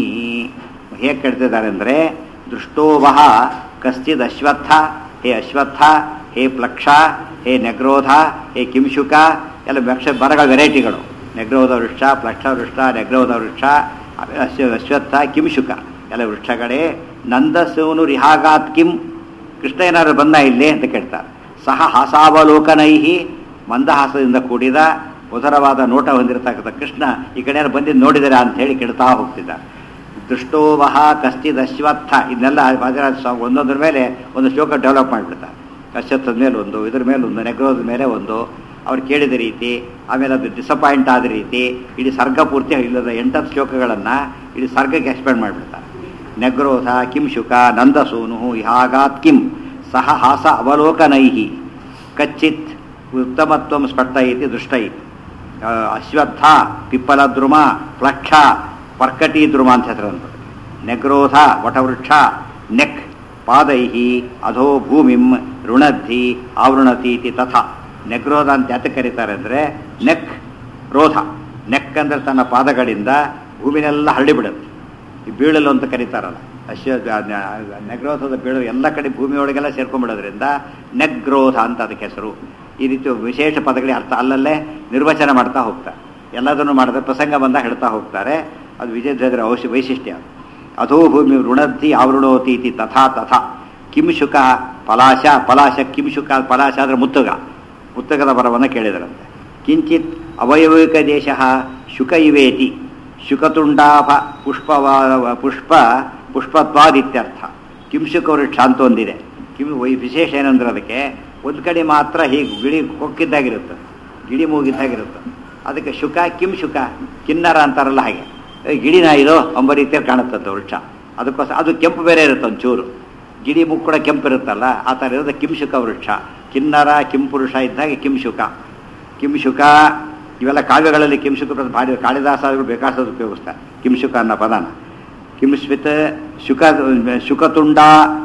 Speaker 1: ಹೇಗೆ ಕೇಳ್ತಿದ್ದಾರೆ ಅಂದರೆ ದೃಷ್ಟೋವಹ ಕಶ್ಚಿದ್ ಅಶ್ವತ್ಥ ಹೇ ಅಶ್ವತ್ಥ ಹೇ ಪ್ಲಕ್ಷ ಹೇ ನೆಗ್ರೋಧ ಹೇ ಕಿಂಶುಕ ಎಲ್ಲ ವೃಕ್ಷ ಮರಗಳ ವೆರೈಟಿಗಳು ನೆಗ್ರೋಧ ವೃಕ್ಷ ಪ್ಲಕ್ಷ ವೃಕ್ಷ ನೆಗ್ರೋಧ ವೃಕ್ಷ ಅಶ್ವ ಅಶ್ವತ್ಥ ಕಿಂಶುಕ ಎಲ್ಲ ವೃಕ್ಷಗಳೇ ನಂದಸೂನು ರಿಹಾಗಾತ್ ಕಿಂ ಕೃಷ್ಣ ಏನಾದ್ರು ಬಂದ ಇಲ್ಲಿ ಅಂತ ಕೇಳ್ತಾರೆ ಸಹ ಹಾಸಾವಲೋಕನೈಹಿ ಮಂದಹಾಸದಿಂದ ಕೂಡಿದ ಮಧುರವಾದ ನೋಟ ಹೊಂದಿರತಕ್ಕಂಥ ಕೃಷ್ಣ ಈ ಕಡೆ ಯಾರು ಬಂದಿದ್ದು ನೋಡಿದರೆ ಅಂತ ಹೇಳಿ ಕೆಡ್ತಾ ಹೋಗ್ತಿದ್ದ ದೃಷ್ಟೋವಹ ಕಶ್ಚಿದ್ ಅಶ್ವತ್ಥ ಇದನ್ನೆಲ್ಲ ವಾದಿರಾಜ ಸ್ವಾಮಿ ಒಂದೊಂದ್ರ ಮೇಲೆ ಒಂದು ಶ್ಲೋಕ ಡೆವಲಪ್ ಮಾಡಿಬಿಡ್ತಾರೆ ಅಶ್ವತ್ಥದ ಮೇಲೆ ಒಂದು ಇದ್ರ ಮೇಲೆ ಒಂದು ನೆಗ್ರೋದ ಮೇಲೆ ಒಂದು ಅವ್ರು ಕೇಳಿದ ರೀತಿ ಆಮೇಲೆ ಅದು ಡಿಸಪಾಯಿಂಟ್ ಆದ ರೀತಿ ಇಡೀ ಸರ್ಗ ಪೂರ್ತಿ ಇಲ್ಲದ ಎಂಟತ್ತು ಶ್ಲೋಕಗಳನ್ನು ಇಡೀ ಸರ್ಗಕ್ಕೆ ಎಕ್ಸ್ಪ್ಲೇನ್ ಮಾಡಿಬಿಡ್ತಾರೆ ನೆಗ್ರೋಧ ಕಿಂ ಶುಕ ನಂದಸೂನು ಇಹಾಗಾತ್ ಕಿಂ ಸಹ ಹಾಸ ಅವಲೋಕನೈಹಿ ಕಚ್ಚಿತ್ ಉತ್ತಮತ್ವ ಸ್ಪಷ್ಟ ಇತಿ ದೃಷ್ಟ ಇತಿ ಆ, ಅಶ್ವತ್ಥ ಪಿಪ್ಪಲದ್ರುಮ ಪ್ಲಕ್ಷ ಪರ್ಕಟಿ ದ್ರುಮ ಅಂತ ಹೆಸರಂತ ನೆಗ್ರೋಧ ವಟವೃಕ್ಷ ನೆಕ್ ಪಾದೈಹಿ ಅಧೋ ಭೂಮಿಂ ಋಣದ್ಧಿ ಆವೃಣತಿ ಇತಿ ತಥಾ ನೆಗ್ರೋಧ ಅಂತ ಯಾತಕ್ಕೆ ಕರೀತಾರೆ ಅಂದರೆ ನೆಕ್ ರೋಧ ನೆಕ್ ಅಂದ್ರೆ ತನ್ನ ಪಾದಗಳಿಂದ ಭೂಮಿನೆಲ್ಲ ಹರಡಿಬಿಡುತ್ತೆ ಈ ಬೀಳಲು ಅಂತ ಕರೀತಾರಲ್ಲ ಅಶ್ವ ನೆಗ್ರೋಧದ ಬೀಳು ಎಲ್ಲ ಕಡೆ ಭೂಮಿಯೊಳಗೆಲ್ಲ ಸೇರ್ಕೊಂಡ್ಬಿಡೋದ್ರಿಂದ ನೆಗ್ರೋಧ ಅಂತ ಅದಕ್ಕೆ ಹೆಸರು ಈ ರೀತಿ ವಿಶೇಷ ಪದಗಳಿಗೆ ಅರ್ಥ ಅಲ್ಲಲ್ಲೇ ನಿರ್ವಚನ ಮಾಡ್ತಾ ಹೋಗ್ತಾರೆ ಎಲ್ಲದನ್ನು ಮಾಡಿದ್ರೆ ಪ್ರಸಂಗ ಬಂದಾಗ ಹೇಳ್ತಾ ಹೋಗ್ತಾರೆ ಅದು ವಿಜಯಧ್ವಜರ ಔಷ ವೈಶಿಷ್ಟ್ಯ ಅಧೋ ಭೂಮಿ ಋಣದ್ಧಿ ಆವೃಣೋತಿ ಇತಿ ತಥಾ ತಥಾ ಕಿಂ ಶುಕ ಪಲಾಶ ಪಲಾಶ ಕಿಂ ಶುಕ ಪಲಾಶ ಅಂದ್ರೆ ಮುತ್ತುಗ ಮುತ್ತುಗದ ಪರವನ್ನು ಕೇಳಿದರಂತೆ ಕಿಂಚಿತ್ ಅವಯವಿಕ ದೇಶ ಶುಕ ಇವೇತಿ ಶುಕತುಂಡಾಭ ಪುಷ್ಪವ ಪುಷ್ಪ ಪುಷ್ಪತ್ವಾದಿತ್ಯರ್ಥ ಕಿಂಶುಕ ವೃಕ್ಷ ಅಂತ ಒಂದಿದೆ ಕಿಂ ವೈ- ವಿಶೇಷ ಏನಂದ್ರೆ ಅದಕ್ಕೆ ಒಂದು ಕಡೆ ಮಾತ್ರ ಹೀಗೆ ಗಿಳಿ ಕೊಕ್ಕಿದ್ದಾಗಿರುತ್ತೆ ಗಿಳಿ ಮೂಗಿದ್ದಾಗಿರುತ್ತೆ ಅದಕ್ಕೆ ಶುಕ ಕಿಂ ಶುಕ ಕಿನ್ನರ ಅಂತಾರಲ್ಲ ಹಾಗೆ ಏ, ಗಿಳಿನ ಇದು ಅಂಬ ರೀತಿಯಲ್ಲಿ ಕಾಣುತ್ತಂತೆ ವೃಕ್ಷ ಅದಕ್ಕೋಸ್ಕರ ಅದು ಕೆಂಪು ಬೇರೆ ಇರುತ್ತೆ ಒಂಚೂರು ಗಿಡಿ ಮುಕ್ಕು ಕೂಡ ಕೆಂಪು ಇರುತ್ತಲ್ಲ ಆ ಥರ ಇರೋದು ಕಿಂಶುಕ ವೃಕ್ಷ ಕಿನ್ನರ ಕಿಂಪುರುಷ ಇದ್ದಾಗೆ ಕಿಂಶುಕ ಕಿಂಶುಕ ಇವೆಲ್ಲ ಕಾವ್ಯಗಳಲ್ಲಿ ಕಿಂಶುಕ ಪದ ಭಾರಿ ಕಾಳಿದಾಸರು ಬೇಕಾಸದ ಉಪಯೋಗಿಸ್ತಾರೆ ಕಿಂಶುಕ ಅನ್ನೋ ಪದನ ಕಿಂಸ್ವಿತ್ ಶುಕ ಶುಕತುಂಡ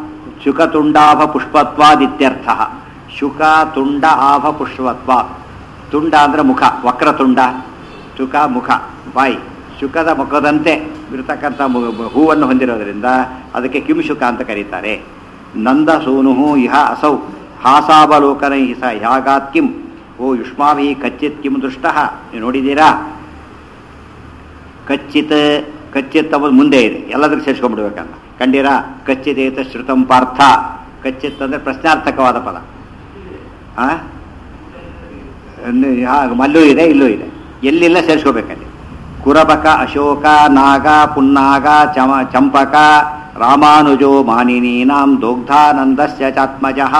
Speaker 1: ಶುಕತುಂಡಾಭ ಪುಷ್ಪತ್ವಾದಿತ್ಯರ್ಥ ಶುಕ ತುಂಡ ಆಭ ಪುಷ್ಪತ್ವ ತುಂಡ ಅಂದ್ರೆ ಮುಖ ವಕ್ರತುಂಡ ಶುಕ ಮುಖ ಬಾಯಿ ಶುಕದ ಮುಖದಂತೆ ಇರತಕ್ಕಂಥ ಮು- ಹೂವನ್ನು ಹೊಂದಿರೋದ್ರಿಂದ ಅದಕ್ಕೆ ಕಿಂಶುಕ ಅಂತ ಕರೀತಾರೆ ನಂದ ಸೂನು ಇಹ ಅಸೌ ಹಾಸಾವಲೋಕನೈ ಸ ಯಾಗಾತ್ ಕಿಂ ಓ ಯುಷ್ಮಾಭಿ ಕಚ್ಚಿತ್ ಕಿಂ ದೃಷ್ಟ ನೀವು ನೋಡಿದ್ದೀರಾ ಕಚ್ಚಿತ್ ಕಚ್ಚಿತ್ ಅನ್ನೋದು ಮುಂದೆ ಇದೆ ಎಲ್ಲದಕ್ಕೆ ಸೇರಿಸ್ಕೊಂಡ್ಬಿಡ್ಬೇಕಲ್ಲ ಕಂಡಿರಾ ಕಚ್ಚಿದೇತ ಶ್ರುತಂ ಪಾರ್ಥ ಕಚ್ಚಿತ್ ಅಂದರೆ ಪ್ರಶ್ನಾರ್ಥಕವಾದ ಪದ ಆ? ಇನ್ನು ಹಾ- ಅಲ್ಲೂ ಇದೆ ಇಲ್ಲೂ ಇದೆ ಎಲ್ಲಿಲ್ಲ ಸೇರಿಸ್ಕೋಬೇಕಲ್ಲಿ ಕುರಬಕ ಅಶೋಕ ನಾಗ ಪುನ್ನಾಗ ಚಮ ಚಂಪಕ ರಾಮಾನುಜೋ ಮಾನಿನೀನಾಂ ದೋಗ್ಧಾನಂದಸ್ಯ ಚಾತ್ಮಜಃ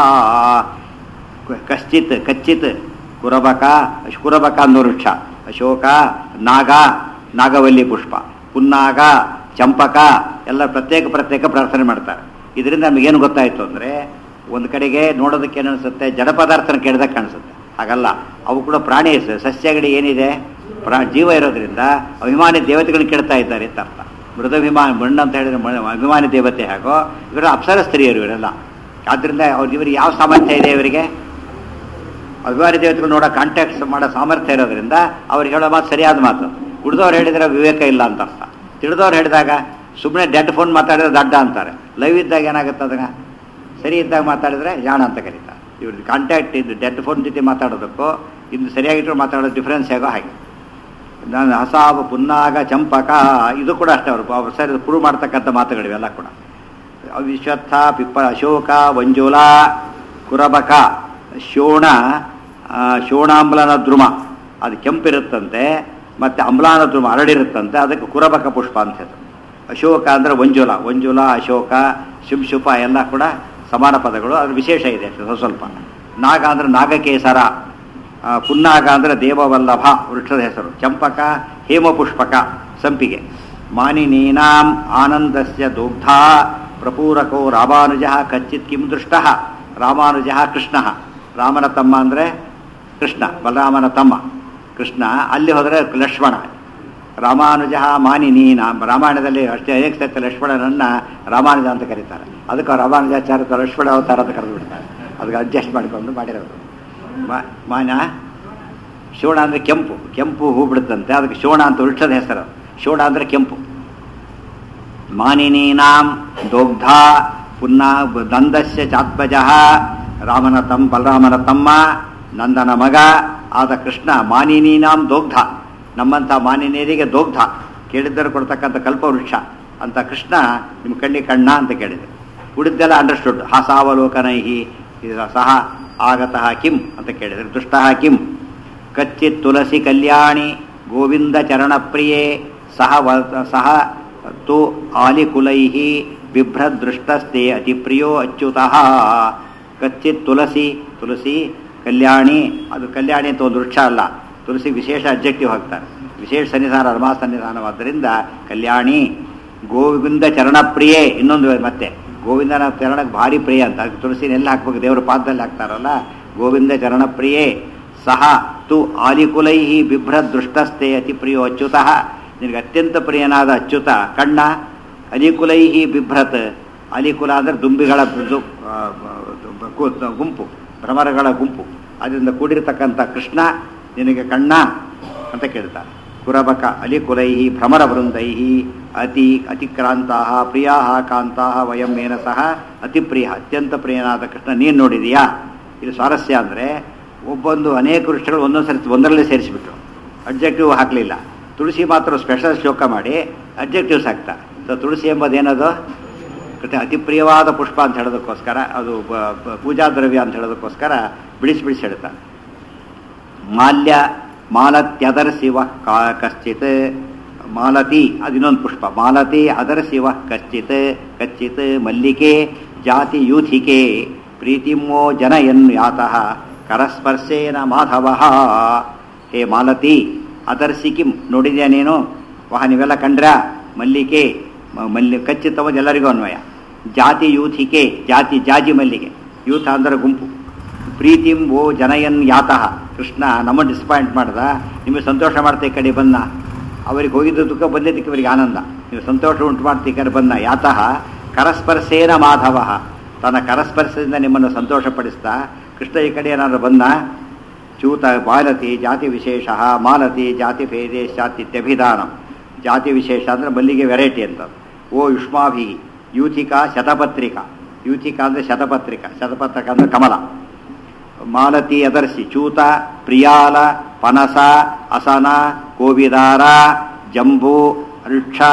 Speaker 1: ಕಶ್ಚಿತ್ ಕಚ್ಚಿತ್ ಕುರಬಕ ಅಶ್- ಕುರಬಕ ಅನ್ನೋ ವೃಕ್ಷ ಅಶೋಕ ನಾಗ ನಾಗವಲ್ಲಿ ಪುಷ್ಪ ಪುನ್ನಾಗ ಚಂಪಕ ಎಲ್ಲ ಪ್ರತ್ಯೇಕ ಪ್ರತ್ಯೇಕ ಪ್ರಾರ್ಥನೆ ಮಾಡ್ತಾರೆ ಇದರಿಂದ ನಮಗೇನು ಗೊತ್ತಾಯಿತು ಅಂದರೆ ಒಂದು ಕಡೆಗೆ ನೋಡೋದಕ್ಕೆ ಏನು ಅನಿಸುತ್ತೆ ಜಡ ಪದಾರ್ಥನ ಕೇಳಿದಾಗ ಕಾಣಿಸುತ್ತೆ ಹಾಗಲ್ಲ ಅವು ಕೂಡ ಪ್ರಾಣಿ ಸ- ಸಸ್ಯಗಳಿಗೆ ಏನಿದೆ ಪ್ರಾ ಜೀವ ಇರೋದ್ರಿಂದ ಅಭಿಮಾನಿ ದೇವತೆಗಳನ್ನ ಕೇಳ್ತಾ ಇದ್ದಾರೆ ಅಂತ ಅರ್ಥ ಮೃದಾಭಿಮಾನ ಮಣ್ಣು ಅಂತ ಹೇಳಿದ್ರೆ ಮ- ಅಭಿಮಾನಿ ದೇವತೆ ಹಾಗೋ ಇವರು ಅಪ್ಸರ ಸ್ತ್ರೀಯರು ಇವರೆಲ್ಲ ಆದ್ದರಿಂದ ಅವ್ರಿಗೆ ಇವರಿಗೆ ಯಾವ ಸಾಮರ್ಥ್ಯ ಇದೆ ಇವರಿಗೆ ಅಭಿಮಾನಿ ದೇವತೆಗಳು ನೋಡೋ ಕಾಂಟ್ಯಾಕ್ಟ್ಸ್ ಮಾಡೋ ಸಾಮರ್ಥ್ಯ ಇರೋದ್ರಿಂದ ಅವ್ರಿಗೆ ಹೇಳೋ ಮಾತು ಸರಿಯಾದ ಮಾತು ಉಳಿದವ್ರು ಹೇಳಿದ್ರೆ ವಿವೇಕ ಇಲ್ಲ ಅಂತ ಅರ್ಥ ತಿಳಿದವ್ರು ಹೇಳಿದಾಗ ಸುಮ್ಮನೆ ಡೆಡ್ ಫೋನ್ ಮಾತಾಡಿದ್ರೆ ದಡ್ಡ ಅಂತಾರೆ ಲೈವ್ ಇದ್ದಾಗ ಏನಾಗುತ್ತೆ ಅದನ್ನ ಸರಿ ಇದ್ದಾಗ ಮಾತಾಡಿದ್ರೆ ಜಾಣ ಅಂತ ಕರೀತಾರೆ ಇವ್ರದ್ದು ಕಾಂಟ್ಯಾಕ್ಟ್ ಇದು ಡೆಡ್ ಫೋನ್ ಜೊತೆ ಮಾತಾಡೋದಕ್ಕೂ ಇನ್ನು ಸರಿಯಾಗಿಟ್ಟು ಮಾತಾಡೋ ಡಿಫ್ರೆನ್ಸ್ ಹೇಗೋ ಹಾಗೆ ನಾನು ಹಸಾವು ಪುನ್ನಾಗ ಚಂಪಕ ಇದು ಕೂಡ ಅಷ್ಟೇ ಅವರು ಅವ್ರು ಸರಿ ಪ್ರೂವ್ ಮಾಡ್ತಕ್ಕಂಥ ಮಾತುಗಳಿವೆಲ್ಲ ಕೂಡ ವಿಶ್ವತ್ಥ ಪಿಪ್ಪ ಅಶೋಕ ವಂಜೋಲ ಕುರಬಕ ಶೋಣ ಆ, ಶೋಣಾಂಬಲನ ದ್ರುಮ ಅದು ಕೆಂಪಿರುತ್ತಂತೆ ಮತ್ತು ಅಮ್ಲಾನ ದ್ರುಮ ಹರಡಿರುತ್ತಂತೆ ಅದಕ್ಕೆ ಕುರಬಕ ಪುಷ್ಪ ಅಂತ ಹೆಸರು ಅಶೋಕ ಅಂದರೆ ವಂಜುಲ ವಂಜುಲ ಅಶೋಕ ಶಿಂಶುಪ ಎಲ್ಲ ಕೂಡ ಸಮಾನ ಪದಗಳು ಅದ್ರ ವಿಶೇಷ ಇದೆ ಅಷ್ಟೇ ಸ್ವಲ್ಪ ಸ್ವಲ್ಪ ನಾಗ ಅಂದರೆ ನಾಗಕೇಸರ ಆ, ಪುನ್ನಾಗ ಅಂದರೆ ದೇವವಲ್ಲಭ ವೃಕ್ಷದ ಹೆಸರು ಚಂಪಕ ಹೇಮಪುಷ್ಪಕ ಸಂಪಿಗೆ ಮಾನಿನೀನಾಂ ಆನಂದಸ್ಯ ದೋಗ್ಧ ಪ್ರಪೂರಕೋ ರಾಮಾನುಜ ಕಚ್ಚಿತ್ ಕಿಂ ದೃಷ್ಟ ರಾಮಾನುಜ ಕೃಷ್ಣ ರಾಮನ ತಮ್ಮ ಅಂದರೆ ಕೃಷ್ಣ ಬಲರಾಮನ ತಮ್ಮ ಕೃಷ್ಣ ಅಲ್ಲಿ ಹೋದರೆ ಲಕ್ಷ್ಮಣ ರಾಮಾನುಜ ಮಾನಿನೀನ ರಾಮಾಯಣದಲ್ಲಿ ಅಷ್ಟೇ ಅನೇಕ ಸತ್ಯ ಲಕ್ಷ್ಮಣನನ್ನ ರಾಮಾನುಜ ಅಂತ ಕರೀತಾರೆ ಅದಕ್ಕೆ ಅವ್ರು ರಾಮಾನುಜಾಚಾರ್ಯ ಲಕ್ಷ್ಮಣ ಅವತಾರ ಅಂತ ಕರೆದು ಬಿಡ್ತಾರೆ ಅದಕ್ಕೆ ಅಡ್ಜಸ್ಟ್ ಮಾಡಿಕೊಂಡು ಮಾಡಿರೋದು ಮಾ- ಮಾನ ಶೋಣ ಅಂದರೆ ಕೆಂಪು ಕೆಂಪು ಹೂ ಬಿಡುತ್ತಂತೆ ಅದಕ್ಕೆ ಶೋಣ ಅಂತ ವೃಕ್ಷದ ಹೆಸರು ಶೋಣ ಅಂದರೆ ಕೆಂಪು ಮಾನಿನೀನಾಂ ದೋಗ್ಧ ಪುನ್ನ ನಂದಸ್ಯ ಚಾತ್ಮಜ ರಾಮನ ತಮ್ಮ ಬಲರಾಮನ ತಮ್ಮ ನಂದನ ಮಗ ಆದ ಕೃಷ್ಣ ಮಾನಿನೀನಾಂ ದೋಗ್ಧ ನಮ್ಮಂಥ ಮಾನಿನಿಯರಿಗೆ ದೋಗ್ಧ ಕೇಳಿದ್ದರೆ ಕೊಡ್ತಕ್ಕಂಥ ಕಲ್ಪವೃಕ್ಷ ಅಂತ ಕೃಷ್ಣ ನಿಮ್ಮ ಕಣ್ಣಿ ಕಣ್ಣ ಅಂತ ಕೇಳಿದೆ ಉಳಿದೆಲ್ಲ ಅಂಡರ್ಸ್ಟುಡ್ ಹಾಸಾವಲೋಕನೈಹಿ ಇದು ಸಹ ಆಗತಃ ಕಿಂ ಅಂತ ಕೇಳಿದರೆ ದುಷ್ಟಃ ಕಿಂ ಕಚ್ಚಿತ್ ತುಳಸಿ ಕಲ್ಯಾಣಿ ಗೋವಿಂದ ಚರಣಪ್ರಿಯೇ ಸಹ ವ- ಸಹ ತು ಆಲಿಕುಲೈ ಬಿಭ್ರದೃಷ್ಟಸ್ತೆ ಅತಿಪ್ರಿಯೋ ಅಚ್ಯುತಃ ಕಚ್ಚಿತ್ ತುಳಸಿ ತುಳಸಿ ಕಲ್ಯಾಣಿ ಅದು ಕಲ್ಯಾಣಿ ಅಂತ ಒಂದು ವೃಕ್ಷ ಅಲ್ಲ ತುಳಸಿ ವಿಶೇಷ ಅಬ್ಜೆಕ್ಟಿವ್ ಹಾಕ್ತಾರೆ ವಿಶೇಷ ಸನ್ನಿಧಾನ ರಮಾ ಸನ್ನಿಧಾನವಾದ್ದರಿಂದ ಕಲ್ಯಾಣಿ ಗೋವಿಂದ ಚರಣಪ್ರಿಯೇ ಇನ್ನೊಂದು ಮತ್ತೆ ಗೋವಿಂದನ ಚರಣಕ್ಕೆ ಭಾರಿ ಪ್ರಿಯ ಅಂತ ಅದಕ್ಕೆ ತುಳಸಿನ ಎಲ್ಲ ಹಾಕ್ಬೇಕು ದೇವರ ಪಾದದಲ್ಲಿ ಹಾಕ್ತಾರಲ್ಲ ಗೋವಿಂದ ಚರಣಪ್ರಿಯೇ ಸಹ ತು ಆಲಿಕುಲೈ ಬಿಭ್ರದೃಷ್ಟಸ್ತೆ ಅತಿ ಪ್ರಿಯೋ ಅಚ್ಯುತಃ ನಿನಗೆ ಅತ್ಯಂತ ಪ್ರಿಯನಾದ ಅಚ್ಯುತ ಕಣ್ಣ ಅಲಿಕುಲೈ ಬಿಭ್ರತ್ ಅಲಿಕುಲ ಅಂದರೆ ದುಂಬಿಗಳ ದು- ಆ, ಆ, ಕು- ಗುಂಪು ಭ್ರಮರಗಳ ಗುಂಪು ಅದರಿಂದ ಕೂಡಿರತಕ್ಕಂಥ ಕೃಷ್ಣ ನಿನಗೆ ಕಣ್ಣ ಅಂತ ಕೇಳ್ತಾರೆ ಕುರಬಕ ಅಲಿಕುಲೈ ಭ್ರಮರ ವೃಂದೈ ಅತಿ ಅತಿಕ್ರಾಂತಾ ಪ್ರಿಯಾ ಕಾಂತಾ ವಯಂ ಏನ ಸಹ ಅತಿ ಪ್ರಿಯ ಅತ್ಯಂತ ಪ್ರಿಯನಾದ ಕೃಷ್ಣ ನೀನು ನೋಡಿದೀಯಾ ಇದು ಸ್ವಾರಸ್ಯ ಅಂದರೆ ಒಬ್ಬೊಂದು ಅನೇಕ ವೃಕ್ಷಗಳು ಒಂದೊಂದು ಸರಿ ಒಂದರಲ್ಲೇ ಸೇರಿಸಿಬಿಟ್ರು ಅಬ್ಜೆಕ್ಟಿವ್ ಹಾಕಲಿಲ್ಲ ತುಳಸಿ ಮಾತ್ರ ಸ್ಪೆಷಲ್ ಶ್ಲೋಕ ಮಾಡಿ ಅಬ್ಜೆಕ್ಟಿವ್ಸ್ ಹಾಕ್ತಾರೆ ಸೊ ತುಳಸಿ ಎಂಬುದೇನದು ಕೃಷ್ಣ ಅತಿ ಪ್ರಿಯವಾದ ಪುಷ್ಪ ಅಂತ ಹೇಳೋದಕ್ಕೋಸ್ಕರ ಅದು ಬ- ಬ- ಪೂಜಾ ದ್ರವ್ಯ ಅಂತ ಹೇಳೋದಕ್ಕೋಸ್ಕರ ಬಿಡಿಸಿ ಬಿಡಿಸಿ ಹೇಳ್ತಾರೆ ಮಾಲ್ಯ ಮಾಲತ್ಯದರ ಶಿವ ಕಾ ಕಶ್ಚಿತ್ ಮಾಲತಿ ಅದಿನ್ನೊಂದು ಪುಷ್ಪ ಮಾಲತಿ ಅದರ ಶಿವ ಕಶ್ಚಿತ್ ಕಚ್ಚಿತ್ ಮಲ್ಲಿಕೆ ಜಾತಿ ಯೂಥಿಕೆ ಪ್ರೀತಿಮೋ ಜನಯನ್ ಯಾತಃ ಕರಸ್ಪರ್ಶೇನ ಮಾಧವ ಹೇ ಮಾಲತಿ ಅದರ್ಸಿ ಕಿಂ ನೋಡಿದ್ಯಾ ನೀನು ವಾಹ ನೀವೆಲ್ಲ ಕಂಡ್ರ ಮಲ್ಲಿಕೆ ಮ- ಮಲ್ಲಿ ಕಚ್ಚಿತ್ತವ ಎಲ್ಲರಿಗೂ ಅನ್ವಯ ಜಾತಿ ಯೂಥಿಕೆ ಜಾತಿ ಜಾಜಿ ಮಲ್ಲಿಗೆ ಯೂಥ ಅಂದರೆ ಗುಂಪು ಪ್ರೀತಿಂ ಓ ಜನಯನ್ ಯಾತಃ ಕೃಷ್ಣ ನಮ್ಮ ಡಿಸಪಾಯಿಂಟ್ ಮಾಡ್ದ ನಿಮಗೆ ಸಂತೋಷ ಮಾಡ್ತಾ ಈ ಕಡೆ ಬಂದ ಅವರಿಗೆ ಹೋಗಿದ್ದು ದುಃಖ ಬಂದಿದ್ದಕ್ಕೆ ಇವರಿಗೆ ಆನಂದ ನೀವು ಸಂತೋಷ ಉಂಟು ಮಾಡ್ತಾ ಈ ಕಡೆ ಬಂದ ಯಾತಃ ಕರಸ್ಪರ್ಶೇನ ಮಾಧವ ತನ್ನ ಕರಸ್ಪರ್ಶದಿಂದ ನಿಮ್ಮನ್ನು ಸಂತೋಷಪಡಿಸ್ತಾ ಕೃಷ್ಣ ಈ ಕಡೆ ಏನಾದ್ರು ಬಂದ ಚೂತ ಮಾಲತಿ ಜಾತಿ ವಿಶೇಷ ಮಾಲತಿ ಜಾತಿ ಭೇದೇ ಶಾತಿತ್ಯಭಿಧಾನ ಜಾತಿ ವಿಶೇಷ ಅಂದರೆ ಮಲ್ಲಿಗೆ ವೆರೈಟಿ ಅಂತ ಓ ಯುಷ್ಮಾಭಿ ಯೂಥಿಕಾ ಶತಪತ್ರಿಕಾ ಯೂಥಿಕಾ ಅಂದರೆ ಶತಪತ್ರಿಕಾ ಶತಪತ್ರಿಕ ಅಂದರೆ ಕಮಲ ಮಾಲತಿ ಅದರ್ಸಿ ಚೂತ ಪ್ರಿಯಾಲ ಪನಸ ಅಸನ ಕೋವಿದಾರ ಜಂಬೂ ವೃಕ್ಷ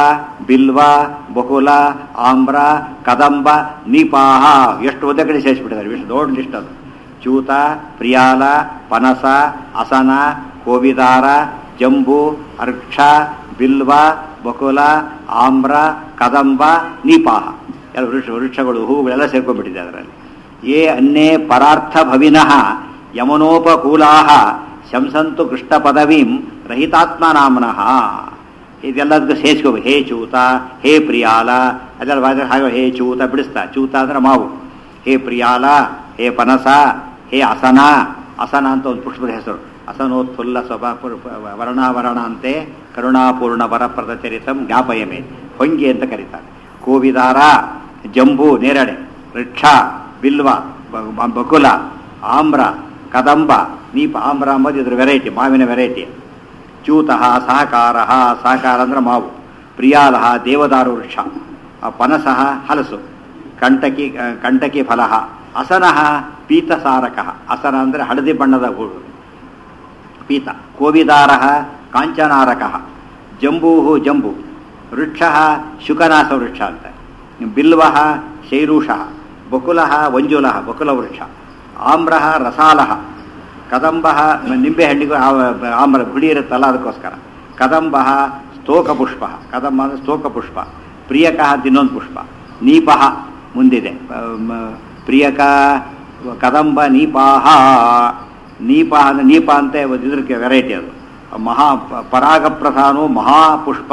Speaker 1: ಬಿಲ್ವ ಬಕುಲ ಆಮ್ರ ಕದಂಬ ನೀಪಾಹ ಎಷ್ಟು ಒಂದೇ ಕಡೆ ಸೇರಿಸ್ಬಿಟ್ಟಿದ್ದಾರೆ ಎಷ್ಟು ದೊಡ್ಡ ಲಿಸ್ಟ್ ಅದು ಚೂತ ಪ್ರಿಯಾಲ ಪನಸ ಅಸನ ಕೋವಿದಾರ ಜಂಬು ಅರ್ಕ್ಷ ಬಿಲ್ವ ಬಕುಲ ಆಮ್ರ ಕದಂಬ ನೀಪಾಹ ಎಲ್ಲ ವೃಕ್ಷ ವೃಕ್ಷಗಳು ಹೂಗಳೆಲ್ಲ ಸೇರ್ಕೊಂಡ್ಬಿಟ್ಟಿದೆ ಅದರಲ್ಲಿ ಏ ಅನ್ನೇ ಪರಾರ್ಥ ಭವಿನಃ ಯಮನೋಪಕೂಲಾಹ ಶಂಸಂತು ಕೃಷ್ಣ ಪದವೀಂ ರಹಿತಾತ್ಮನಾಮನಃ ಇದೆಲ್ಲದಕ್ಕೂ ಸೇರಿಸ್ಕೋಬೇಕು ಹೇ ಚೂತ ಹೇ ಪ್ರಿಯಾಲ ಅದೆಲ್ಲ ವಾದ- ಹಾಗೆ ಹೇ ಚೂತ ಬಿಡಿಸ್ತಾ ಚೂತ ಅಂದ್ರೆ ಮಾವು ಹೇ ಪ್ರಿಯಾಲ ಹೇ ಪನಸ ಹೇ ಅಸನ ಅಸನ ಅಂತ ಒಂದು ಪುಷ್ಪದ ಹೆಸರು ಅಸನೋತ್ಫುಲ್ಲ ಸ್ವಭಾ ವರ್ಣಾವರಣ ಅಂತೆ ಕರುಣಾಪೂರ್ಣ ವರಪ್ರದ ಚರಿತಂ ಜ್ಞಾಪಯಮೇ ಹೊಂಗೆ ಅಂತ ಕರೀತಾರೆ ಕೋವಿದಾರ ಜಂಬು ನೇರಳೆ ವೃಕ್ಷ ಬಿಲ್ವ ಬ- ಬ- ಬಕುಲ ಆಮ್ರ ಕದಂಬ ನೀಪ ಆಮ್ರ ಅಂಬದು ಇದ್ರ ವೆರೈಟಿ ಮಾವಿನ ವೆರೈಟಿ ಚ್ಯೂತ ಸಹಕಾರ ಸಹಕಾರ ಅಂದ್ರೆ ಮಾವು ಪ್ರಿಯಾಲ ದೇವದಾರು ವೃಕ್ಷ ಆ ಪನಸಃ ಹಲಸು ಕಂಟಕಿ ಆ, ಕಂಟಕಿ ಫಲ ಅಸನಃ ಪೀತಸಾರಕ ಅಸನ ಅಂದರೆ ಹಳದಿ ಬಣ್ಣದ ಹೂಳು ಪೀತ ಕೋವಿದಾರ ಕಾಂಚನಾರಕ ಜಂಬೂ ಜಂಬು ವೃಕ್ಷ ಶುಕನಾಸ ವೃಕ್ಷ ಅಂತ ಬಿಲ್ವ ಶೈರೂಷ ಬಕುಲ ವಂಜುಲ ಬಕುಲ ವೃಕ್ಷ ಆಮ್ರ ರಸಾಲ ಕದಂಬ ನಿಂಬೆಹಣ್ಣಿಗೂ ಆ- ಆಮ್ರ ಹುಳಿ ಇರುತ್ತಲ್ಲ ಅದಕ್ಕೋಸ್ಕರ ಕದಂಬ ಸ್ತೋಕ ಪುಷ್ಪ ಕದಂಬ ಅಂದರೆ ಸ್ತೋಕ ಪುಷ್ಪ ಪ್ರಿಯಕ ಅಂತ ಇನ್ನೊಂದು ಪುಷ್ಪ ನೀಪಃ ಮುಂದಿದೆ ಆ, ಮ- ಪ್ರಿಯಕ ಕದಂಬ ನೀಪಾಹ ನೀಪ ಅಂದ್ರೆ ನೀಪ ಅಂತ ಒಂದು ಇದ್ರಕ್ಕೆ ವೆರೈಟಿ ಅದು ಮಹಾ ಪ- ಪರಾಗಪ್ರಧಾನೋ ಮಹಾಪುಷ್ಪ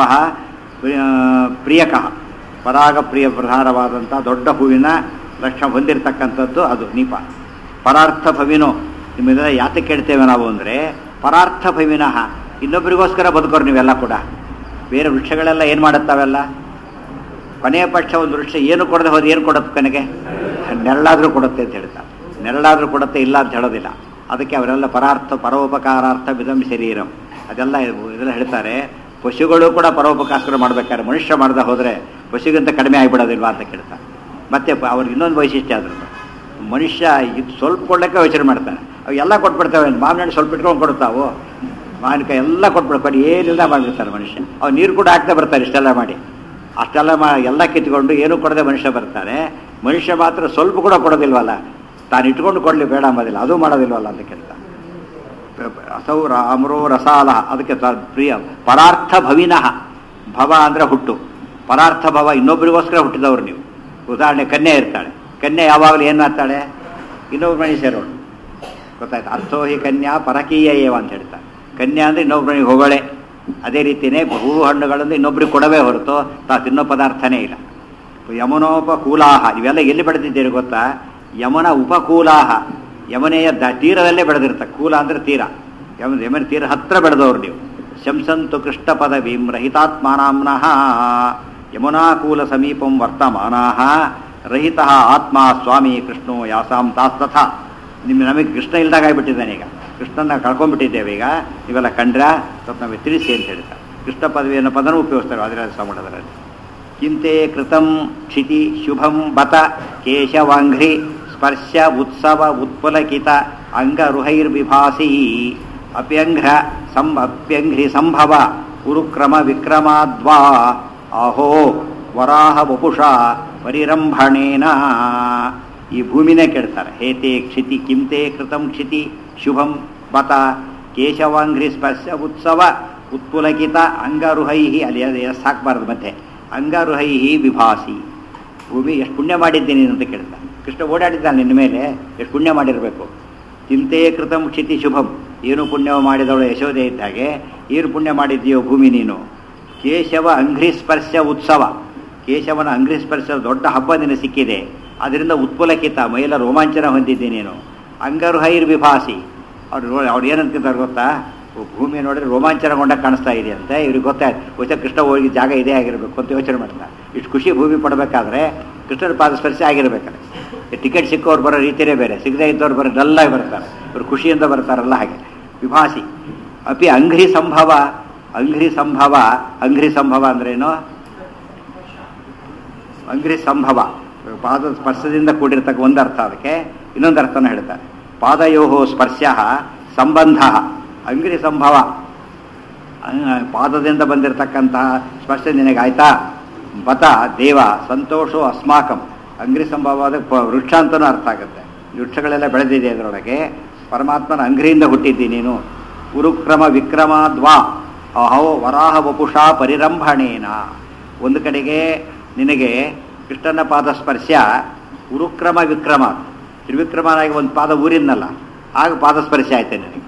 Speaker 1: ಪ್ರಿಯಕ ಪರಾಗ ಪ್ರಿಯ ಪ್ರಧಾನವಾದಂಥ ದೊಡ್ಡ ಹೂವಿನ ಲಕ್ಷಣ ಹೊಂದಿರತಕ್ಕಂಥದ್ದು ಅದು ನೀಪ ಪರಾರ್ಥ ಭವಿನೋ ನಿಮ್ಮೆಲ್ಲ ಯಾತಕ್ಕೆ ಕೇಳ್ತೇವೆ ನಾವು ಅಂದರೆ ಪರಾರ್ಥ ಭವಿನಃ ಇನ್ನೊಬ್ಬರಿಗೋಸ್ಕರ ಬದುಕೋರು ನೀವೆಲ್ಲ ಕೂಡ ಬೇರೆ ವೃಕ್ಷಗಳೆಲ್ಲ ಏನು ಮಾಡುತ್ತಾವೆಲ್ಲ ಕೊನೆಯ ಪಕ್ಷ ಒಂದು ವೃಕ್ಷ ಏನು ಕೊಡದೆ ಹೋದ್ರೆ ಏನು ಕೊಡುತ್ತೆ ಕೊನೆಗೆ ನೆರಳಾದರೂ ಕೊಡುತ್ತೆ ಅಂತ ಹೇಳ್ತಾರೆ ನೆರಳಾದರೂ ಕೊಡುತ್ತೆ ಇಲ್ಲ ಅಂತ ಹೇಳೋದಿಲ್ಲ ಅದಕ್ಕೆ ಅವರೆಲ್ಲ ಪರಾರ್ಥ ಪರೋಪಕಾರಾರ್ಥ ವಿಧಂ ಶರೀರಂ ಅದೆಲ್ಲ ಇದೆಲ್ಲ ಹೇಳ್ತಾರೆ ಪಶುಗಳು ಕೂಡ ಪರೋಪಕಾರ ಮಾಡ್ಬೇಕಾದ್ರೆ ಮನುಷ್ಯ ಮಾಡದೆ ಹೋದರೆ ಪಶುಗಿಂತ ಕಡಿಮೆ ಆಗಿಬಿಡೋದಿಲ್ವಾ ಅಂತ ಕೇಳ್ತಾರೆ ಮತ್ತೆ ಪ- ಅವ್ರಿಗೆ ಇನ್ನೊಂದು ವೈಶಿಷ್ಟ್ಯ ಅದ್ರದ್ದು ಮನುಷ್ಯ ಇದು ಸ್ವಲ್ಪ ಕೊಡ್ಲಿಕ್ಕೆ ಯೋಚನೆ ಮಾಡ್ತಾನೆ ಅವು ಎಲ್ಲ ಕೊಟ್ಬಿಡ್ತಾವೆ ಮಾವಿನ ಹಣ್ಣು ಸ್ವಲ್ಪ ಇಟ್ಕೊಂಡು ಕೊಡ್ತಾವು ಮಾವಿನಕಾಯಿ ಎಲ್ಲ ಕೊಟ್ಬಿಡ್ತಾರೆ ಏನಿಲ್ಲ ಮಾಡಿಬಿಡ್ತಾರೆ ಮನುಷ್ಯ ಅವ್ರು ನೀರು ಕೂಡ ಹಾಕ್ತಾ ಬರ್ತಾರೆ ಇಷ್ಟೆಲ್ಲ ಮಾಡಿ ಅಷ್ಟೆಲ್ಲ ಮಾ ಎಲ್ಲ ಕಿತ್ಕೊಂಡು ಏನೂ ಕೊಡದೆ ಮನುಷ್ಯ ಬರ್ತಾನೆ ಮನುಷ್ಯ ಮಾತ್ರ ಸ್ವಲ್ಪ ಕೂಡ ಕೊಡೋದಿಲ್ವಲ್ಲ ತಾನು ಇಟ್ಕೊಂಡು ಕೊಡಲಿ ಬೇಡ ಅಂಬೋದಿಲ್ಲ ಅದು ಮಾಡೋದಿಲ್ವಲ್ಲ ಅಂತ ಕೇಳ್ತಾನೆ ಅಸೌ ರಾಮರೋ ರಸಾಲ ಅದಕ್ಕೆ ತ- ಪ್ರಿಯ ಪರಾರ್ಥ ಭವಿನಃ ಭವ ಅಂದರೆ ಹುಟ್ಟು ಪರಾರ್ಥ ಭವ ಇನ್ನೊಬ್ಬರಿಗೋಸ್ಕರ ಹುಟ್ಟಿದವರು ನೀವು ಉದಾಹರಣೆ ಕನ್ಯೆ ಇರ್ತಾಳೆ ಕನ್ಯೆ ಯಾವಾಗಲೂ ಏನು ಮಾಡ್ತಾಳೆ ಇನ್ನೊಬ್ಬ ಮನೆ ಸೇರೋಳು ಗೊತ್ತಾಯ್ತು ಅರ್ಥೋ ಹಿ ಕನ್ಯಾ ಪರಕೀಯ ಏವ ಅಂತ ಹೇಳ್ತಾರೆ ಕನ್ಯಾ ಅಂದರೆ ಇನ್ನೊಬ್ಬನಿಗೆ ಹೊಗಳೆ ಅದೇ ರೀತಿಯೇ ಹೂ ಹಣ್ಣುಗಳನ್ನು ಇನ್ನೊಬ್ರಿಗೆ ಕೊಡವೇ ಹೊರತು ತಾ ತಿನ್ನೋ ಪದಾರ್ಥನೇ ಇಲ್ಲ ಯಮನೋಪಕೂಲಾಹ ಇವೆಲ್ಲ ಎಲ್ಲಿ ಬೆಳೆದಿದ್ದೀರಿ ಗೊತ್ತಾ ಯಮನ ಉಪಕೂಲಾಹ ಯಮನೆಯ ದ ತೀರದಲ್ಲೇ ಬೆಳೆದಿರ್ತ ಕೂಲ ಅಂದರೆ ತೀರ ಯಮನ ಯಮನ ತೀರ ಹತ್ರ ಬೆಳೆದವರು ನೀವು ಶಂಸಂತು ಕೃಷ್ಣ ಪದವೀಂ ರಹಿತಾತ್ಮಾನಾಂನಃ ಯಮುನಾಕೂಲ ಸಮೀಪಂ ವರ್ತಮಾನಾಹ ರಹಿತ ಆತ್ಮ ಸ್ವಾಮಿ ಕೃಷ್ಣೋ ಯಾಸಾಂ ತಾಸ್ತಥ ನಿಮ್ಮ ನಮಗೆ ಕೃಷ್ಣ ಇಲ್ದಾಗ ಆಗಿಬಿಟ್ಟಿದ್ದಾನೆ ಈಗ ಕೃಷ್ಣನ ಕಳ್ಕೊಂಡ್ಬಿಟ್ಟಿದ್ದೇವೆ ಈಗ ಇವೆಲ್ಲ ಕಂಡ್ರ ಸ್ವಲ್ಪ ನಾವು ತಿಳಿಸಿ ಅಂತ ಹೇಳ್ತಾರೆ ಕೃಷ್ಣ ಪದವಿಯನ್ನು ಪದನೂ ಉಪಯೋಗಿಸ್ತಾರೆ ಅದರ ಸಮಡದಲ್ಲಿ ಚಿಂತೆ ಕೃತಂ ಕ್ಷಿತಿ ಶುಭಂ ಬತ ಕೇಶವಾಂಘ್ರಿ ಸ್ಪರ್ಶ ಉತ್ಸವ ಉತ್ಪುಲಕಿತ ಅಂಗರುಹೈರ್ವಿಭಾಸಿ ಅಪ್ಯಂಘ್ರ ಸಂ ಅಪ್ಯಂಘ್ರಿ ಸಂಭವ ಉರುಕ್ರಮ ವಿಕ್ರಮಾದ್ವಾ ಆಹೋ ವರಾಹ ವಪುಷ ಪರಿರಂಭಣೇನ ಈ ಭೂಮಿನೇ ಕೇಳ್ತಾರೆ ಹೇತೆ ಕ್ಷಿತಿ ಕಿಂತೆ ಕೃತಂ ಕ್ಷಿತಿ ಶುಭಂ ಬತ ಕೇಶವಾಂಘ್ರಿ ಸ್ಪರ್ಶ ಉತ್ಸವ ಉತ್ಪುಲಕಿತ ಅಂಗರುಹೈ ಅಲ್ಲಿ ಅದು ಎಸ್ ಹಾಕ್ಬಾರ್ದು ಮತ್ತೆ ಅಂಗರುಹೈ ವಿಭಾಸಿ ಭೂಮಿ ಎಷ್ಟು ಪುಣ್ಯ ಮಾಡಿದ್ದೀನಿ ಅಂತ ಕೇಳ್ತಾನೆ ಕೃಷ್ಣ ಓಡಾಡಿದ್ದಾನೆ ನಿನ್ನ ಮೇಲೆ ಎಷ್ಟು ಪುಣ್ಯ ಮಾಡಿರಬೇಕು ಚಿಂತೆ ಕೃತಂ ಕ್ಷಿತಿ ಶುಭಂ ಏನು ಪುಣ್ಯ ಮಾಡಿದವಳು ಯಶೋದೆ ಇದ್ದ ಹಾಗೆ ಏನು ಪುಣ್ಯ ಮಾಡಿದ್ದೀಯೋ ಭೂಮಿ ನೀನು ಕೇಶವ ಅಂಘ್ರಿ ಸ್ಪರ್ಶ ಉತ್ಸವ ಕೇಶವನ ಅಂಘ್ರಿ ಸ್ಪರ್ಶ ದೊಡ್ಡ ಹಬ್ಬ ನಿನಗೆ ಸಿಕ್ಕಿದೆ ಅದರಿಂದ ಉತ್ಪುಲಕಿತ ಮೈಲ ರೋಮಾಂಚನ ಹೊಂದಿದ್ದೆ ನೀನು ಅಂಗರುಹೈರ್ ವಿಭಾಸಿ ಅವ್ರು ಅವ್ರು ಏನಂತಿದ್ದಾರೆ ಗೊತ್ತಾ ಓ, ಭೂಮಿ ನೋಡಿದ್ರೆ ರೋಮಾಂಚನಗೊಂಡ ಕಾಣಿಸ್ತಾ ಇದೆ ಅಂತ ಇವ್ರಿಗೆ ಗೊತ್ತಾಯ್ತು ಬಹುಶಃ ಕೃಷ್ಣ ಹೋಗಿ ಜಾಗ ಇದೇ ಆಗಿರಬೇಕು ಅಂತ ಯೋಚನೆ ಮಾಡ್ತಾರೆ ಇಷ್ಟು ಖುಷಿ ಭೂಮಿ ಪಡಬೇಕಾದ್ರೆ ಕೃಷ್ಣನ ಪಾದ ಸ್ಪರ್ಶ ಆಗಿರ್ಬೇಕಾದ್ರೆ ಟಿಕೆಟ್ ಸಿಕ್ಕವ್ರು ಬರೋ ರೀತಿಯೇ ಬೇರೆ ಸಿಗದೇ ಇದ್ದವ್ರು ಬರೋ ಡಲ್ಲಾಗಿ ಬರ್ತಾರೆ ಇವ್ರು ಖುಷಿಯಿಂದ ಬರ್ತಾರಲ್ಲ ಹಾಗೆ ವಿಭಾಸಿ ಅಪಿ ಅಂಘ್ರಿ ಸಂಭವ ಅಂಘ್ರಿ ಸಂಭವ ಅಂಘ್ರಿ ಸಂಭವ ಅಂದ್ರೇನು ಅಂಘ್ರಿ ಸಂಭವ ಪಾದ ಸ್ಪರ್ಶದಿಂದ ಕೂಡಿರ್ತಕ್ಕ ಒಂದು ಅರ್ಥ ಅದಕ್ಕೆ ಇನ್ನೊಂದು ಅರ್ಥನ ಹೇಳ್ತಾರೆ ಪಾದಯೋ ಸ್ಪರ್ಶ ಸಂಬಂಧ ಅಂಘ್ರಿ ಸಂಭವ ಅಂಗ್- ಪಾದದಿಂದ ಬಂದಿರತಕ್ಕಂತಹ ಸ್ಪರ್ಶ ನಿನಗಾಯ್ತಾ ಬತ ದೇವ ಸಂತೋಷೋ ಅಸ್ಮಾಕಂ ಅಂಗ್ರಿ ಸಂಭವವಾದ ಪ- ವೃಕ್ಷ ಅಂತಲೂ ಅರ್ಥ ಆಗುತ್ತೆ ವೃಕ್ಷಗಳೆಲ್ಲ ಬೆಳೆದಿದೆ ಅದರೊಳಗೆ ಪರಮಾತ್ಮನ ಅಂಗ್ರಿಯಿಂದ ಹುಟ್ಟಿದ್ದಿ ನೀನು ಉರುಕ್ರಮ ವಿಕ್ರಮಾದ್ವಾ ಅಹೋ ವರಾಹ ವಪುಷಾ ಪರಿರಂಭಣೇನ ಒಂದು ಕಡೆಗೆ ನಿನಗೆ ಕೃಷ್ಣನ ಪಾದ ಸ್ಪರ್ಶ ಉರುಕ್ರಮ ವಿಕ್ರಮ ತ್ರಿವಿಕ್ರಮನಾಗಿ ಒಂದು ಪಾದ ಊರಿದ್ನಲ್ಲ ಆಗ ಪಾದ ಸ್ಪರ್ಶ ಆಯ್ತು ನಿನಗೆ